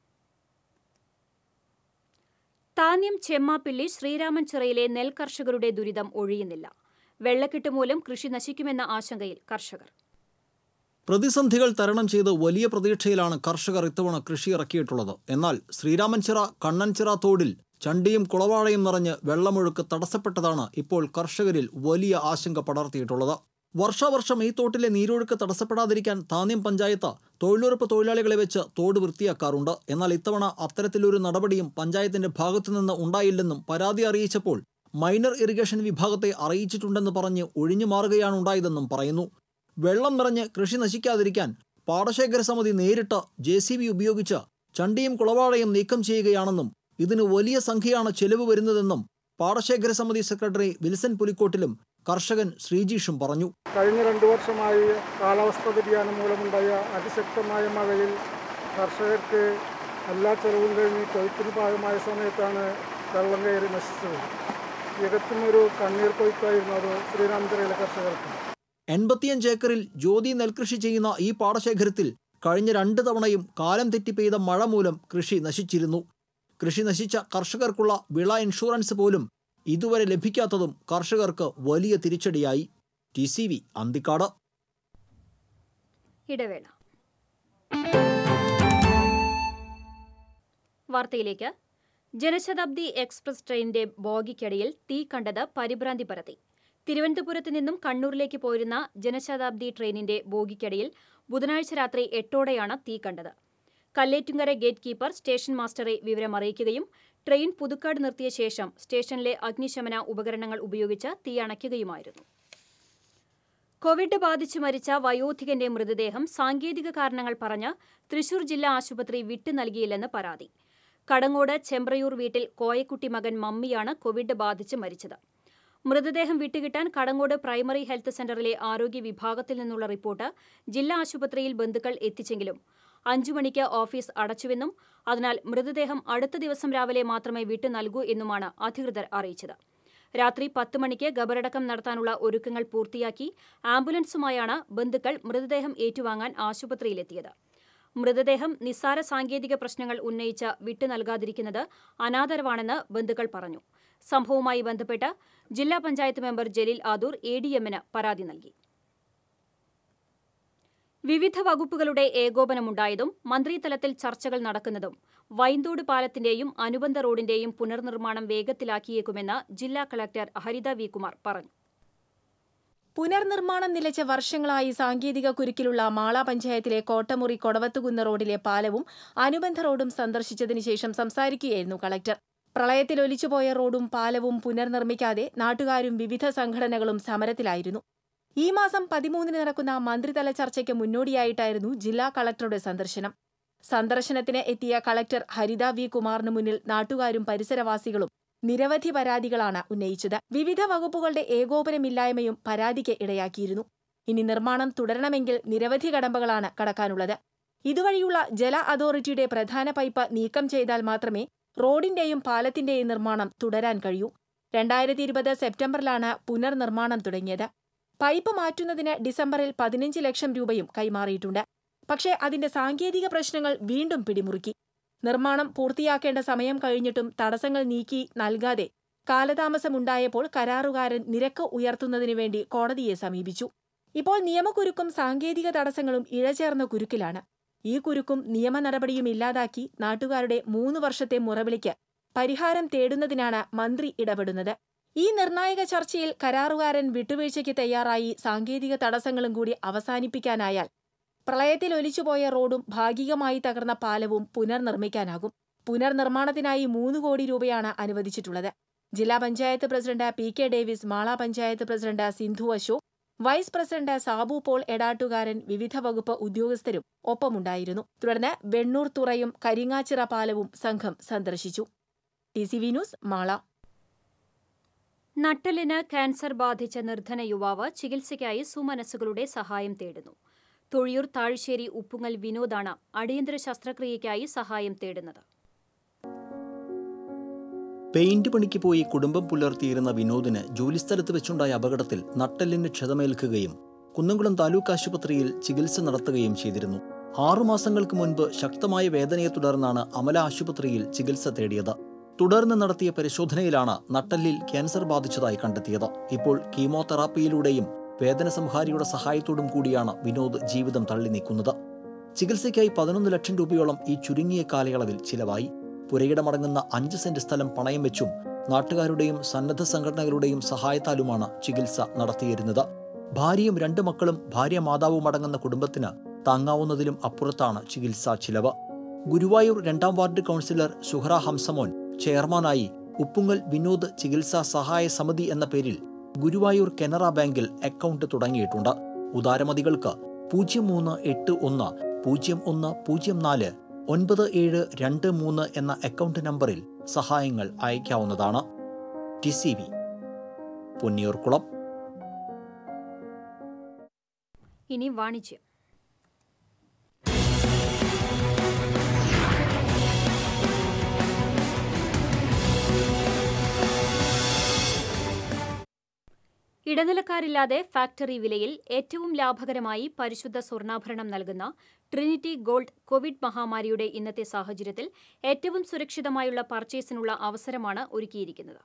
താന്യം ചെമ്മാപ്പിള്ളി ശ്രീരാമൻ ചിറയിലെ നെൽ കർഷകരുടെ ദുരിതം ഒഴിയുന്നില്ല വെള്ളക്കെട്ട് മൂലം കൃഷി നശിക്കുമെന്ന ആശങ്കയിൽ കർഷകർ
പ്രതിസന്ധികൾ തരണം ചെയ്ത് വലിയ പ്രതീക്ഷയിലാണ് കർഷകർ ഇത്തവണ കൃഷി ഇറക്കിയിട്ടുള്ളത് എന്നാൽ ശ്രീരാമൻചിറ കണ്ണൻചിറ തോടിൽ ചണ്ടിയും കുളവാഴയും നിറഞ്ഞ് വെള്ളമൊഴുക്ക് തടസ്സപ്പെട്ടതാണ് ഇപ്പോൾ കർഷകരിൽ വലിയ ആശങ്ക പടർത്തിയിട്ടുള്ളത് വർഷാവർഷം ഈ തോട്ടിലെ നീരൊഴുക്ക് തടസ്സപ്പെടാതിരിക്കാൻ താന്യം പഞ്ചായത്ത് തൊഴിലുറപ്പ് തൊഴിലാളികളെ വെച്ച് തോട് വൃത്തിയാക്കാറുണ്ട് എന്നാൽ ഇത്തവണ അത്തരത്തിലൊരു നടപടിയും പഞ്ചായത്തിന്റെ ഭാഗത്തുനിന്ന് ഉണ്ടായില്ലെന്നും പരാതി അറിയിച്ചപ്പോൾ മൈനർ ഇറിഗേഷൻ വിഭാഗത്തെ അറിയിച്ചിട്ടുണ്ടെന്ന് പറഞ്ഞ് ഒഴിഞ്ഞു മാറുകയാണ് ഉണ്ടായതെന്നും പറയുന്നു വെള്ളം നിറഞ്ഞ് കൃഷി നശിക്കാതിരിക്കാൻ പാടശേഖര സമിതി നേരിട്ട് ജെ സി ബി ഉപയോഗിച്ച് ചണ്ടിയും കുളവാഴയും നീക്കം ചെയ്യുകയാണെന്നും ഇതിന് വലിയ സംഖ്യയാണ് ചെലവ് വരുന്നതെന്നും പാടശേഖര സമിതി സെക്രട്ടറി വിൽസൺ പുലിക്കോട്ടിലും കർഷകൻ ശ്രീജീഷും പറഞ്ഞു
കഴിഞ്ഞ രണ്ടു വർഷമായി കാലാവസ്ഥാ വ്യതിയാനം മൂലമുണ്ടായ അതിശക്തമായ മഴയിൽ കർഷകർക്ക് എല്ലാ ചെലവും കഴിഞ്ഞ് കൊയ്ത്തിന് പാകമായ സമയത്താണ് വെള്ളം കയറി നശിച്ചത് തികച്ചും ഒരു കണ്ണീർ കൊയ്ത്തായിരുന്നു അത് ശ്രീരാമചരയിലെ കർഷകർക്ക്
എൺപത്തിയഞ്ച് ഏക്കറിൽ ജ്യോതി നെൽകൃഷി ചെയ്യുന്ന ഈ പാടശേഖരത്തിൽ കഴിഞ്ഞ രണ്ട് തവണയും കാലം തെറ്റി പെയ്ത മഴ മൂലം കൃഷി നശിച്ചിരുന്നു കൃഷി നശിച്ച കർഷകർക്കുള്ള വിള ഇൻഷുറൻസ് പോലും ഇതുവരെ ലഭിക്കാത്തതും കർഷകർക്ക് വലിയ തിരിച്ചടിയായി ടി സി വി അന്തിക്കാട്
ഇടവേള വാർത്തയിലേക്ക് ജനശതാബ്ദി എക്സ്പ്രസ് ട്രെയിനിന്റെ ബോഗിക്കടിയിൽ തീ കണ്ടത് പരിഭ്രാന്തി പരത്തി തിരുവനന്തപുരത്ത് നിന്നും കണ്ണൂരിലേക്ക് പോയിരുന്ന ജനശതാബ്ദി ട്രെയിനിന്റെ ബോഗിക്കടിയിൽ ബുധനാഴ്ച രാത്രി എട്ടോടെയാണ് തീ കണ്ടത് കല്ലേറ്റുങ്കര ഗേറ്റ് കീപ്പർ സ്റ്റേഷൻ മാസ്റ്ററെ വിവരം അറിയിക്കുകയും ട്രെയിൻ പുതുക്കാട് നിർത്തിയ ശേഷം സ്റ്റേഷനിലെ അഗ്നിശമന ഉപകരണങ്ങൾ ഉപയോഗിച്ച് തീ അണയ്ക്കുകയുമായിരുന്നു കോവിഡ് ബാധിച്ച് മരിച്ച വയോധികന്റെ മൃതദേഹം സാങ്കേതിക കാരണങ്ങൾ പറഞ്ഞ് തൃശൂർ ജില്ലാ ആശുപത്രി വിട്ടു നൽകിയില്ലെന്ന് പരാതി കടങ്ങോട് ചെമ്പ്രയൂർ വീട്ടിൽ കോയക്കുട്ടി മകൻ മമ്മിയാണ് കോവിഡ് ബാധിച്ച് മരിച്ചത് മൃതദേഹം വിട്ടുകിട്ടാൻ കടങ്ങോട് പ്രൈമറി ഹെൽത്ത് സെന്ററിലെ ആരോഗ്യ വിഭാഗത്തിൽ നിന്നുള്ള റിപ്പോർട്ട് ജില്ലാ ആശുപത്രിയിൽ ബന്ധുക്കൾ എത്തിച്ചെങ്കിലും അഞ്ചു മണിക്ക് ഓഫീസ് അടച്ചുവെന്നും അതിനാൽ മൃതദേഹം അടുത്ത ദിവസം രാവിലെ മാത്രമേ വിട്ടു നൽകൂ എന്നുമാണ് അധികൃതർ അറിയിച്ചത് രാത്രി പത്ത് മണിക്ക് ഖബറടക്കം നടത്താനുള്ള ഒരുക്കങ്ങൾ പൂർത്തിയാക്കി ആംബുലൻസുമായാണ് ബന്ധുക്കൾ മൃതദേഹം ഏറ്റുവാങ്ങാൻ ആശുപത്രിയിലെത്തിയത് മൃതദേഹം നിസ്സാര സാങ്കേതിക പ്രശ്നങ്ങൾ ഉന്നയിച്ച് വിട്ടു നൽകാതിരിക്കുന്നത് അനാദരവാണെന്ന് ബന്ധുക്കൾ പറഞ്ഞു സംഭവവുമായി ബന്ധപ്പെട്ട് ജില്ലാ panchayat member Jaleel Adoor A D എമ്മിന് പരാതി നൽകി വിവിധ വകുപ്പുകളുടെ ഏകോപനമുണ്ടായതും മന്ത്രിതലത്തിൽ ചർച്ചകൾ നടക്കുന്നതും വൈന്തോട് പാലത്തിന്റെയും അനുബന്ധ റോഡിന്റെയും പുനർനിർമ്മാണം വേഗത്തിലാക്കിയേക്കുമെന്ന് ജില്ലാ കളക്ടർ ഹരിത വി കുമാർ പറഞ്ഞു
പുനർനിർമ്മാണം നിലച്ച വർഷങ്ങളായി സാങ്കേതിക കുരുക്കിലുള്ള മാള പഞ്ചായത്തിലെ കോട്ടമുറി കൊടവത്തുകുന്ന് റോഡിലെ പാലവും അനുബന്ധ റോഡും സന്ദർശിച്ചതിനു ശേഷം സംസാരിക്കുകയായിരുന്നു കളക്ടർ പ്രളയത്തിൽ ഒലിച്ചുപോയ റോഡും പാലവും പുനർനിർമ്മിക്കാതെ നാട്ടുകാരും വിവിധ സംഘടനകളും സമരത്തിലായിരുന്നു ഈ മാസം പതിമൂന്നിന് നടക്കുന്ന മന്ത്രിതല ചർച്ചയ്ക്ക് മുന്നോടിയായിട്ടായിരുന്നു ജില്ലാ കളക്ടറുടെ സന്ദർശനം സന്ദർശനത്തിന് എത്തിയ കളക്ടർ ഹരിത വി കുമാറിന് മുന്നിൽ നാട്ടുകാരും പരിസരവാസികളും നിരവധി പരാതികളാണ് ഉന്നയിച്ചത് വിവിധ വകുപ്പുകളുടെ ഏകോപനമില്ലായ്മയും പരാതിക്ക് ഇടയാക്കിയിരുന്നു ഇനി നിർമ്മാണം തുടരണമെങ്കിൽ നിരവധി കടമ്പകളാണ് കടക്കാനുള്ളത് ഇതുവഴിയുള്ള ജല അതോറിറ്റിയുടെ പ്രധാന പൈപ്പ് നീക്കം ചെയ്താൽ മാത്രമേ റോഡിന്റെയും പാലത്തിന്റെയും നിർമ്മാണം തുടരാൻ കഴിയൂ രണ്ടായിരത്തി ഇരുപത് സെപ്റ്റംബറിലാണ് പുനർനിർമ്മാണം തുടങ്ങിയത് പൈപ്പ് മാറ്റുന്നതിന് ഡിസംബറിൽ പതിനഞ്ച് ലക്ഷം രൂപയും കൈമാറിയിട്ടുണ്ട് പക്ഷേ അതിന്റെ സാങ്കേതിക പ്രശ്നങ്ങൾ വീണ്ടും പിടിമുറുക്കി നിർമ്മാണം പൂർത്തിയാക്കേണ്ട സമയം കഴിഞ്ഞിട്ടും തടസ്സങ്ങൾ നീക്കി നൽകാതെ കാലതാമസമുണ്ടായപ്പോൾ കരാറുകാരൻ നിരക്ക് ഉയർത്തുന്നതിനു വേണ്ടി കോടതിയെ സമീപിച്ചു ഇപ്പോൾ നിയമക്കുരുക്കും സാങ്കേതിക തടസ്സങ്ങളും ഇഴചേർന്ന കുരുക്കിലാണ് ഈ കുരുക്കും നിയമ നടപടിയും ഇല്ലാതാക്കി നാട്ടുകാരുടെ മൂന്ന് വർഷത്തെ മുറവിളിക്ക് പരിഹാരം തേടുന്നതിനാണ് മന്ത്രി ഇടപെടുന്നത് ഈ നിർണായക ചർച്ചയിൽ കരാറുകാരൻ വിട്ടുവീഴ്ചയ്ക്ക് തയ്യാറായി സാങ്കേതിക തടസ്സങ്ങളും കൂടി അവസാനിപ്പിക്കാനായാൽ പ്രളയത്തിൽ ഒലിച്ചുപോയ റോഡും ഭാഗികമായി തകർന്ന പാലവും പുനർനിർമ്മിക്കാനാകും പുനർനിർമ്മാണത്തിനായി മൂന്ന് കോടി രൂപയാണ് അനുവദിച്ചിട്ടുള്ളത് ജില്ലാ panchayat president P K Davis Mala panchayat president Sindhu Ashok vice president Sabu Paul Edattukaran വിവിധ വകുപ്പ് ഉദ്യോഗസ്ഥരും ഒപ്പമുണ്ടായിരുന്നു തുടർന്ന് വെണ്ണൂർ തുറയും കരിങ്ങാച്ചിറ പാലവും സംഘം സന്ദർശിച്ചു T C V news Mala
നട്ടലിന് ക്യാൻസർ ബാധിച്ച നിർധന യുവാവ് ചികിത്സയ്ക്കായി സുമനസ്സുകളുടെ സഹായം തേടുന്നു തൊഴിയൂർ താഴ്ശ്ശേരി ഉപ്പുങ്ങൽ വിനോദാണ് അടിയന്തര ശസ്ത്രക്രിയയ്ക്കായി സഹായം തേടുന്നത്
പെയിന്റ് പണിക്ക് പോയി കുടുംബം പുലർത്തിയിരുന്ന വിനോദിന് ജോലിസ്ഥലത്ത് വെച്ചുണ്ടായ അപകടത്തിൽ നട്ടെല്ലിന് ക്ഷതമേൽക്കുകയും കുന്നംകുളം താലൂക്ക് ആശുപത്രിയിൽ ചികിത്സ നടത്തുകയും ചെയ്തിരുന്നു ആറുമാസങ്ങൾക്ക് മുൻപ് ശക്തമായ വേദനയെ തുടർന്നാണ് അമല ആശുപത്രിയിൽ ചികിത്സ തേടിയത് തുടർന്ന് നടത്തിയ പരിശോധനയിലാണ് നട്ടെല്ലിൽ ക്യാൻസർ ബാധിച്ചതായി കണ്ടെത്തിയത് ഇപ്പോൾ കീമോതെറാപ്പിയിലൂടെയും വേദന സംഹാരിയുടെ സഹായത്തോടും കൂടിയാണ് വിനോദ് ജീവിതം തള്ളി നീക്കുന്നത് ചികിത്സയ്ക്കായി പതിനൊന്ന് ലക്ഷം രൂപയോളം ഈ ചുരുങ്ങിയ കാലയളവിൽ ചിലവായി പുരയിടമടങ്ങുന്ന അഞ്ച് സെന്റ് സ്ഥലം പണയം വെച്ചും നാട്ടുകാരുടെയും സന്നദ്ധ സംഘടനകളുടെയും സഹായത്താലുമാണ് ചികിത്സ നടത്തിയിരുന്നത് ഭാര്യയും രണ്ട് മക്കളും ഭാര്യ മാതാവും അടങ്ങുന്ന കുടുംബത്തിന് താങ്ങാവുന്നതിലും അപ്പുറത്താണ് ചികിത്സാ ചിലവ് ഗുരുവായൂർ രണ്ടാം വാർഡ് കൗൺസിലർ സുഹറ ഹംസമോൻ ചെയർമാനായി ഉപ്പുങ്ങൽ വിനോദ് ചികിത്സാ സഹായ സമിതി എന്ന പേരിൽ ഗുരുവായൂർ കനറ ബാങ്കിൽ അക്കൗണ്ട് തുടങ്ങിയിട്ടുണ്ട് ഉദാരമതികൾക്ക് പൂജ്യം മൂന്ന് എട്ട് ഒന്ന് പൂജ്യം ഒന്ന് പൂജ്യം നാല് ഒൻപത് ഏഴ് രണ്ട് മൂന്ന് എന്ന അക്കൗണ്ട് നമ്പറിൽ സഹായങ്ങൾ അയക്കാവുന്നതാണ് ടി സി വി പൊന്നിയൂർക്കുളം
ഇനി വാണിജ്യം ഇടനിലക്കാരില്ലാതെ ഫാക്ടറി വിലയിൽ ഏറ്റവും ലാഭകരമായി പരിശുദ്ധ സ്വർണ്ണാഭരണം നൽകുന്ന ട്രിനിറ്റി ഗോൾഡ് കോവിഡ് മഹാമാരിയുടെ ഇന്നത്തെ സാഹചര്യത്തിൽ ഏറ്റവും സുരക്ഷിതമായുള്ള പർച്ചേസിനുള്ള അവസരമാണ് ഒരുക്കിയിരിക്കുന്നത്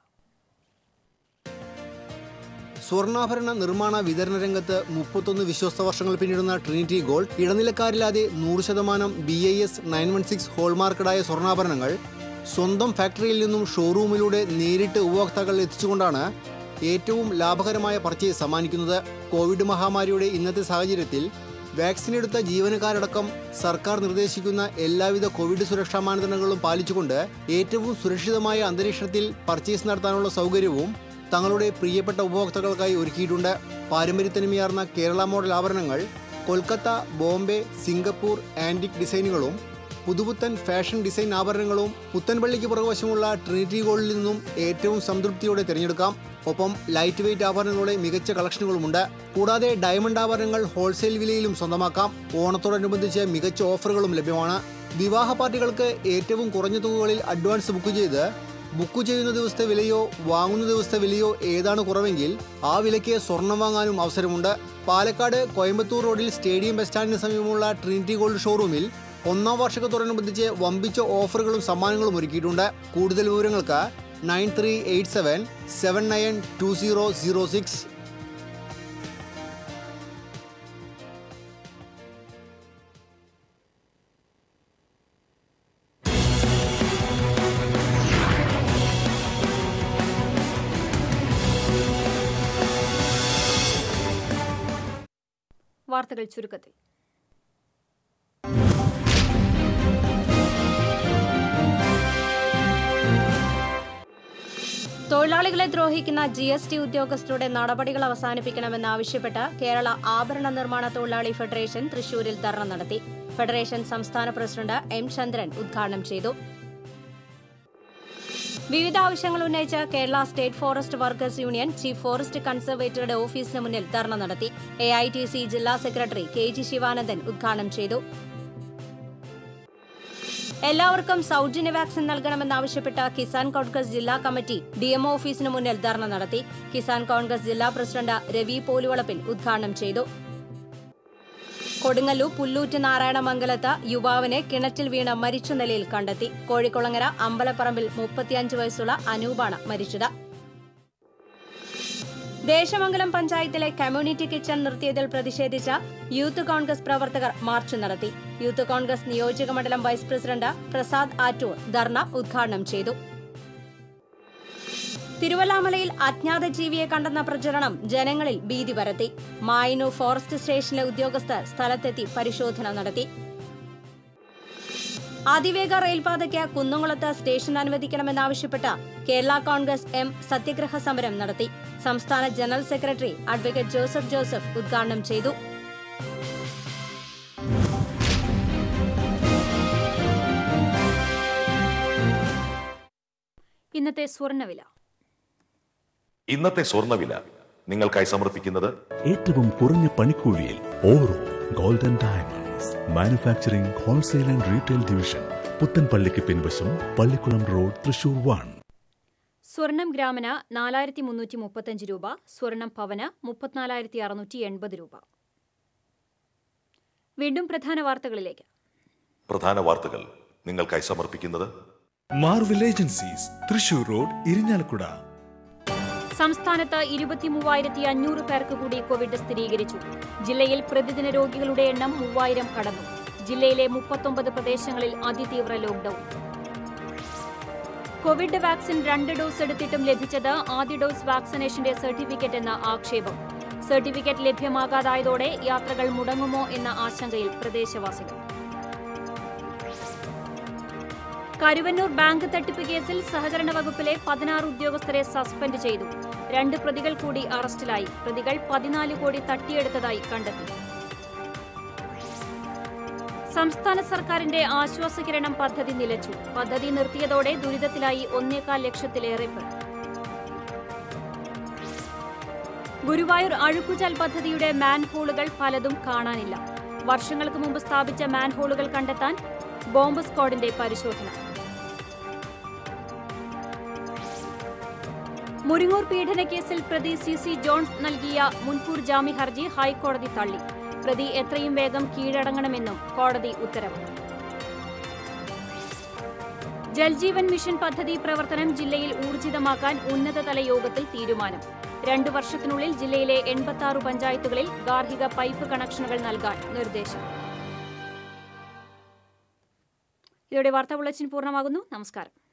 സ്വർണ്ണാഭരണ നിർമ്മാണ വിതരണ രംഗത്ത് മുപ്പത്തൊന്ന് വിശ്വസ്ത വർഷങ്ങൾ പിന്നിടുന്ന ട്രിനിറ്റി ഗോൾഡ് ഇടനിലക്കാരില്ലാതെ നൂറ് ശതമാനം B I S nine one six ഹോൾമാർക്കഡായ സ്വർണ്ണാഭരണങ്ങൾ സ്വന്തം ഫാക്ടറിയിൽ നിന്നും ഷോറൂമിലൂടെ നേരിട്ട് ഉപഭോക്താക്കളിൽ എത്തിച്ചുകൊണ്ടാണ് ഏറ്റവും ലാഭകരമായ പർച്ചേസ് സമ്മാനിക്കുന്നത് കോവിഡ് മഹാമാരിയുടെ ഇന്നത്തെ സാഹചര്യത്തിൽ വാക്സിൻ എടുത്ത ജീവനക്കാരടക്കം സർക്കാർ നിർദ്ദേശിക്കുന്ന എല്ലാവിധ കോവിഡ് സുരക്ഷാ മാനദണ്ഡങ്ങളും പാലിച്ചുകൊണ്ട് ഏറ്റവും സുരക്ഷിതമായ അന്തരീക്ഷത്തിൽ പർച്ചേസ് നടത്താനുള്ള സൗകര്യവും തങ്ങളുടെ പ്രിയപ്പെട്ട ഉപഭോക്താക്കൾക്കായി ഒരുക്കിയിട്ടുണ്ട് പാരമ്പര്യത്തനിമയാർന്ന കേരള മോഡൽ ആഭരണങ്ങൾ കൊൽക്കത്ത ബോംബെ സിംഗപ്പൂർ ആൻറ്റിക് ഡിസൈനുകളും പുതുപുത്തൻ ഫാഷൻ ഡിസൈൻ ആഭരണങ്ങളും പുത്തൻപള്ളിക്ക് പുറകുവശമുള്ള ട്രിനിറ്റി ഗോൾഡിൽ നിന്നും ഏറ്റവും സംതൃപ്തിയോടെ തിരഞ്ഞെടുക്കാം ഒപ്പം ലൈറ്റ് വെയിറ്റ് ആഭരണങ്ങളുടെ മികച്ച കളക്ഷനുകളുമുണ്ട് കൂടാതെ ഡയമണ്ട് ആഭരണങ്ങൾ ഹോൾസെയിൽ വിലയിലും സ്വന്തമാക്കാം ഓണത്തോടനുബന്ധിച്ച് മികച്ച ഓഫറുകളും ലഭ്യമാണ് വിവാഹ പാർട്ടികൾക്ക് ഏറ്റവും കുറഞ്ഞ തുകകളിൽ അഡ്വാൻസ് ബുക്ക് ചെയ്ത് ബുക്ക് ചെയ്യുന്ന ദിവസത്തെ വിലയോ വാങ്ങുന്ന ദിവസത്തെ വിലയോ ഏതാണ് കുറവെങ്കിൽ ആ വിലയ്ക്ക് സ്വർണം വാങ്ങാനും അവസരമുണ്ട് പാലക്കാട് കോയമ്പത്തൂർ റോഡിൽ സ്റ്റേഡിയം ബസ് സ്റ്റാൻഡിന് സമീപമുള്ള ട്രിനിറ്റി ഗോൾഡ് ഷോറൂമിൽ ഒന്നാം വാർഷികത്തോടനുബന്ധിച്ച് വമ്പിച്ച ഓഫറുകളും സമ്മാനങ്ങളും ഒരുക്കിയിട്ടുണ്ട് കൂടുതൽ വിവരങ്ങൾക്ക് nine three eight seven seven nine two zero zero six
വാർത്തകൾ ചുരുക്കത്തിൽ
തൊഴിലാളികളെ ദ്രോഹിക്കുന്ന ജി എസ് ടി ഉദ്യോഗസ്ഥരുടെ നടപടികൾ അവസാനിപ്പിക്കണമെന്നാവശ്യപ്പെട്ട് കേരള ആഭരണ നിർമ്മാണ തൊഴിലാളി ഫെഡറേഷൻ തൃശൂരിൽ ധർണ നടത്തി ഫെഡറേഷൻ സംസ്ഥാന പ്രസിഡന്റ് എം ചന്ദ്രൻ ഉദ്ഘാടനം ചെയ്തു വിവിധ ആവശ്യങ്ങൾ ഉന്നയിച്ച് Kerala state forest workers union chief forest കൺസർവേറ്ററുടെ ഓഫീസിന് മുന്നിൽ ധർണ നടത്തി എ ഐ ടി സി ജില്ലാ സെക്രട്ടറി കെ ജി ശിവാനന്ദൻ ഉദ്ഘാടനം ചെയ്തു എല്ലാവർക്കും സൗജന്യ വാക്സിൻ നൽകണമെന്നാവശ്യപ്പെട്ട് കിസാൻ കോൺഗ്രസ് ജില്ലാ കമ്മിറ്റി ഡിഎംഒ ഓഫീസിന് മുന്നിൽ ധർണ നടത്തി കിസാൻ കോൺഗ്രസ് ജില്ലാ പ്രസിഡന്റ് രവി പോലുവളപ്പിൽ ഉദ്ഘാടനം ചെയ്തു കൊടുങ്ങല്ലൂർ പുല്ലൂറ്റ് നാരായണമംഗലത്ത് യുവാവിനെ കിണറ്റിൽ വീണ് മരിച്ച നിലയിൽ കണ്ടെത്തി കോഴിക്കുളങ്ങര അമ്പലപ്പറമ്പിൽ മുപ്പത്തിയഞ്ച് വയസ്സുള്ള അനൂപാണ് മരിച്ചത് ദേശമംഗലം പഞ്ചായത്തിലെ കമ്മ്യൂണിറ്റി കിച്ചൺ നിർത്തിയതിൽ പ്രതിഷേധിച്ച് യൂത്ത് കോൺഗ്രസ് പ്രവർത്തകർ മാർച്ച് നടത്തി യൂത്ത് കോൺഗ്രസ് നിയോജക മണ്ഡലം വൈസ് പ്രസിഡന്റ് പ്രസാദ് ആറ്റൂർ ധർണ ഉദ്ഘാടനം ചെയ്തു തിരുവല്ലാമലയിൽ അജ്ഞാത ജീവിയെ കണ്ടെന്ന പ്രചരണം ജനങ്ങളിൽ ഭീതി പരത്തി മായനൂർ ഫോറസ്റ്റ് സ്റ്റേഷനിലെ ഉദ്യോഗസ്ഥർ സ്ഥലത്തെത്തി പരിശോധന നടത്തി അതിവേഗ റെയിൽപാതയ്ക്ക് കുന്നംകുളത്ത് സ്റ്റേഷൻ അനുവദിക്കണമെന്നാവശ്യപ്പെട്ട് കേരള കോൺഗ്രസ് എം സത്യഗ്രഹ സമരം നടത്തി സംസ്ഥാന general secretary advocate Joseph Joseph ഉദ്ഘാടനം ചെയ്തു
ഇന്നത്തെ സ്വർണ്ണവില
ഇന്നത്തെ സ്വർണ്ണവില നിങ്ങൾക്കായി സമർപ്പിക്കുന്നത്
ഏറ്റവും കുറഞ്ഞ പണിക്കൂലിയിൽ Oro golden diamonds manufacturing wholesale and retail division പുത്തൻപള്ളിക്ക് പിൻവശം പള്ളിക്കുളം റോഡ് തൃശൂർ വൺ
സ്വർണം ഗ്രാമിന് നാലായിരത്തി മുന്നൂറ്റി മുപ്പത്തഞ്ച് രൂപ സ്വർണം പവന് മുപ്പത്തിനാലായിരത്തി അറുന്നൂറ്റി എൺപത് രൂപ വീണ്ടും പ്രധാന വാർത്തകളിലേക്ക്
പ്രധാന വാർത്തകൾ നിങ്ങൾക്കായി സമർപ്പിക്കുന്നത്
Marvel agencies Thrissur road Irinjalakuda
സംസ്ഥാനത്ത് ഇരുപത്തിമൂവായിരത്തി അഞ്ഞൂറ് പേർക്ക് കൂടി കോവിഡ് സ്ഥിരീകരിച്ചു ജില്ലയിൽ പ്രതിദിന രോഗികളുടെ എണ്ണം മൂവായിരം കടന്നു ജില്ലയിലെ മുപ്പത്തൊമ്പത് പ്രദേശങ്ങളിൽ അതിതീവ്ര ലോക്ഡൌൺ കോവിഡ് വാക്സിൻ രണ്ട് ഡോസ് എടുത്തിട്ടും ലഭിച്ചത് ആദ്യ ഡോസ് വാക്സിനേഷന്റെ സർട്ടിഫിക്കറ്റ് എന്ന ആക്ഷേപം സർട്ടിഫിക്കറ്റ് ലഭ്യമാകാതായതോടെ യാത്രകൾ മുടങ്ങുമോ എന്ന ആശങ്കയിൽ പ്രദേശവാസികൾ കരുവന്നൂർ ബാങ്ക് തട്ടിപ്പ് കേസിൽ സഹകരണ വകുപ്പിലെ പതിനാറ് ഉദ്യോഗസ്ഥരെ സസ്പെൻഡ് ചെയ്തു രണ്ട് പ്രതികൾ കൂടി അറസ്റ്റിലായി പ്രതികൾ പതിനാല് കോടി തട്ടിയെടുത്തതായി കണ്ടെത്തി സംസ്ഥാന സർക്കാരിന്റെ ആശ്വാസകിരണം പദ്ധതി നിലച്ചു പദ്ധതി നിർത്തിയതോടെ ദുരിതത്തിലായി ഒന്നേകാൽ ലക്ഷത്തിലേറെ പേർ ഗുരുവായൂർ അഴുക്കുചാൽ പദ്ധതിയുടെ മാൻഹോളുകൾ പലതും കാണാനില്ല വർഷങ്ങൾക്ക് മുമ്പ് സ്ഥാപിച്ച മാൻഹോളുകൾ കണ്ടെത്താൻ ബോംബ് സ്ക്വാഡിന്റെ പരിശോധന മുരിങ്ങൂർ പീഡനക്കേസിൽ പ്രതി സി സി ജോൺസ് നൽകിയ മുൻകൂർ ജാമ്യ ഹർജി ഹൈക്കോടതി തള്ളി പ്രതി എത്രയും വേഗം കീഴടങ്ങണമെന്നും കോടതി ഉത്തരവ് ജൽജീവൻ മിഷൻ പദ്ധതി പ്രവർത്തനം ജില്ലയിൽ ഊർജിതമാക്കാൻ ഉന്നതതല യോഗത്തിൽ തീരുമാനം രണ്ടു വർഷത്തിനുള്ളിൽ ജില്ലയിലെ എൺപത്തി പഞ്ചായത്തുകളിൽ ഗാർഹിക പൈപ്പ് കണക്ഷനുകൾ നൽകാൻ നിർദ്ദേശം ഇതോടെ വാർത്താ ബുള്ളറ്റിൻ പൂർണ്ണമാകുന്നു നമസ്കാരം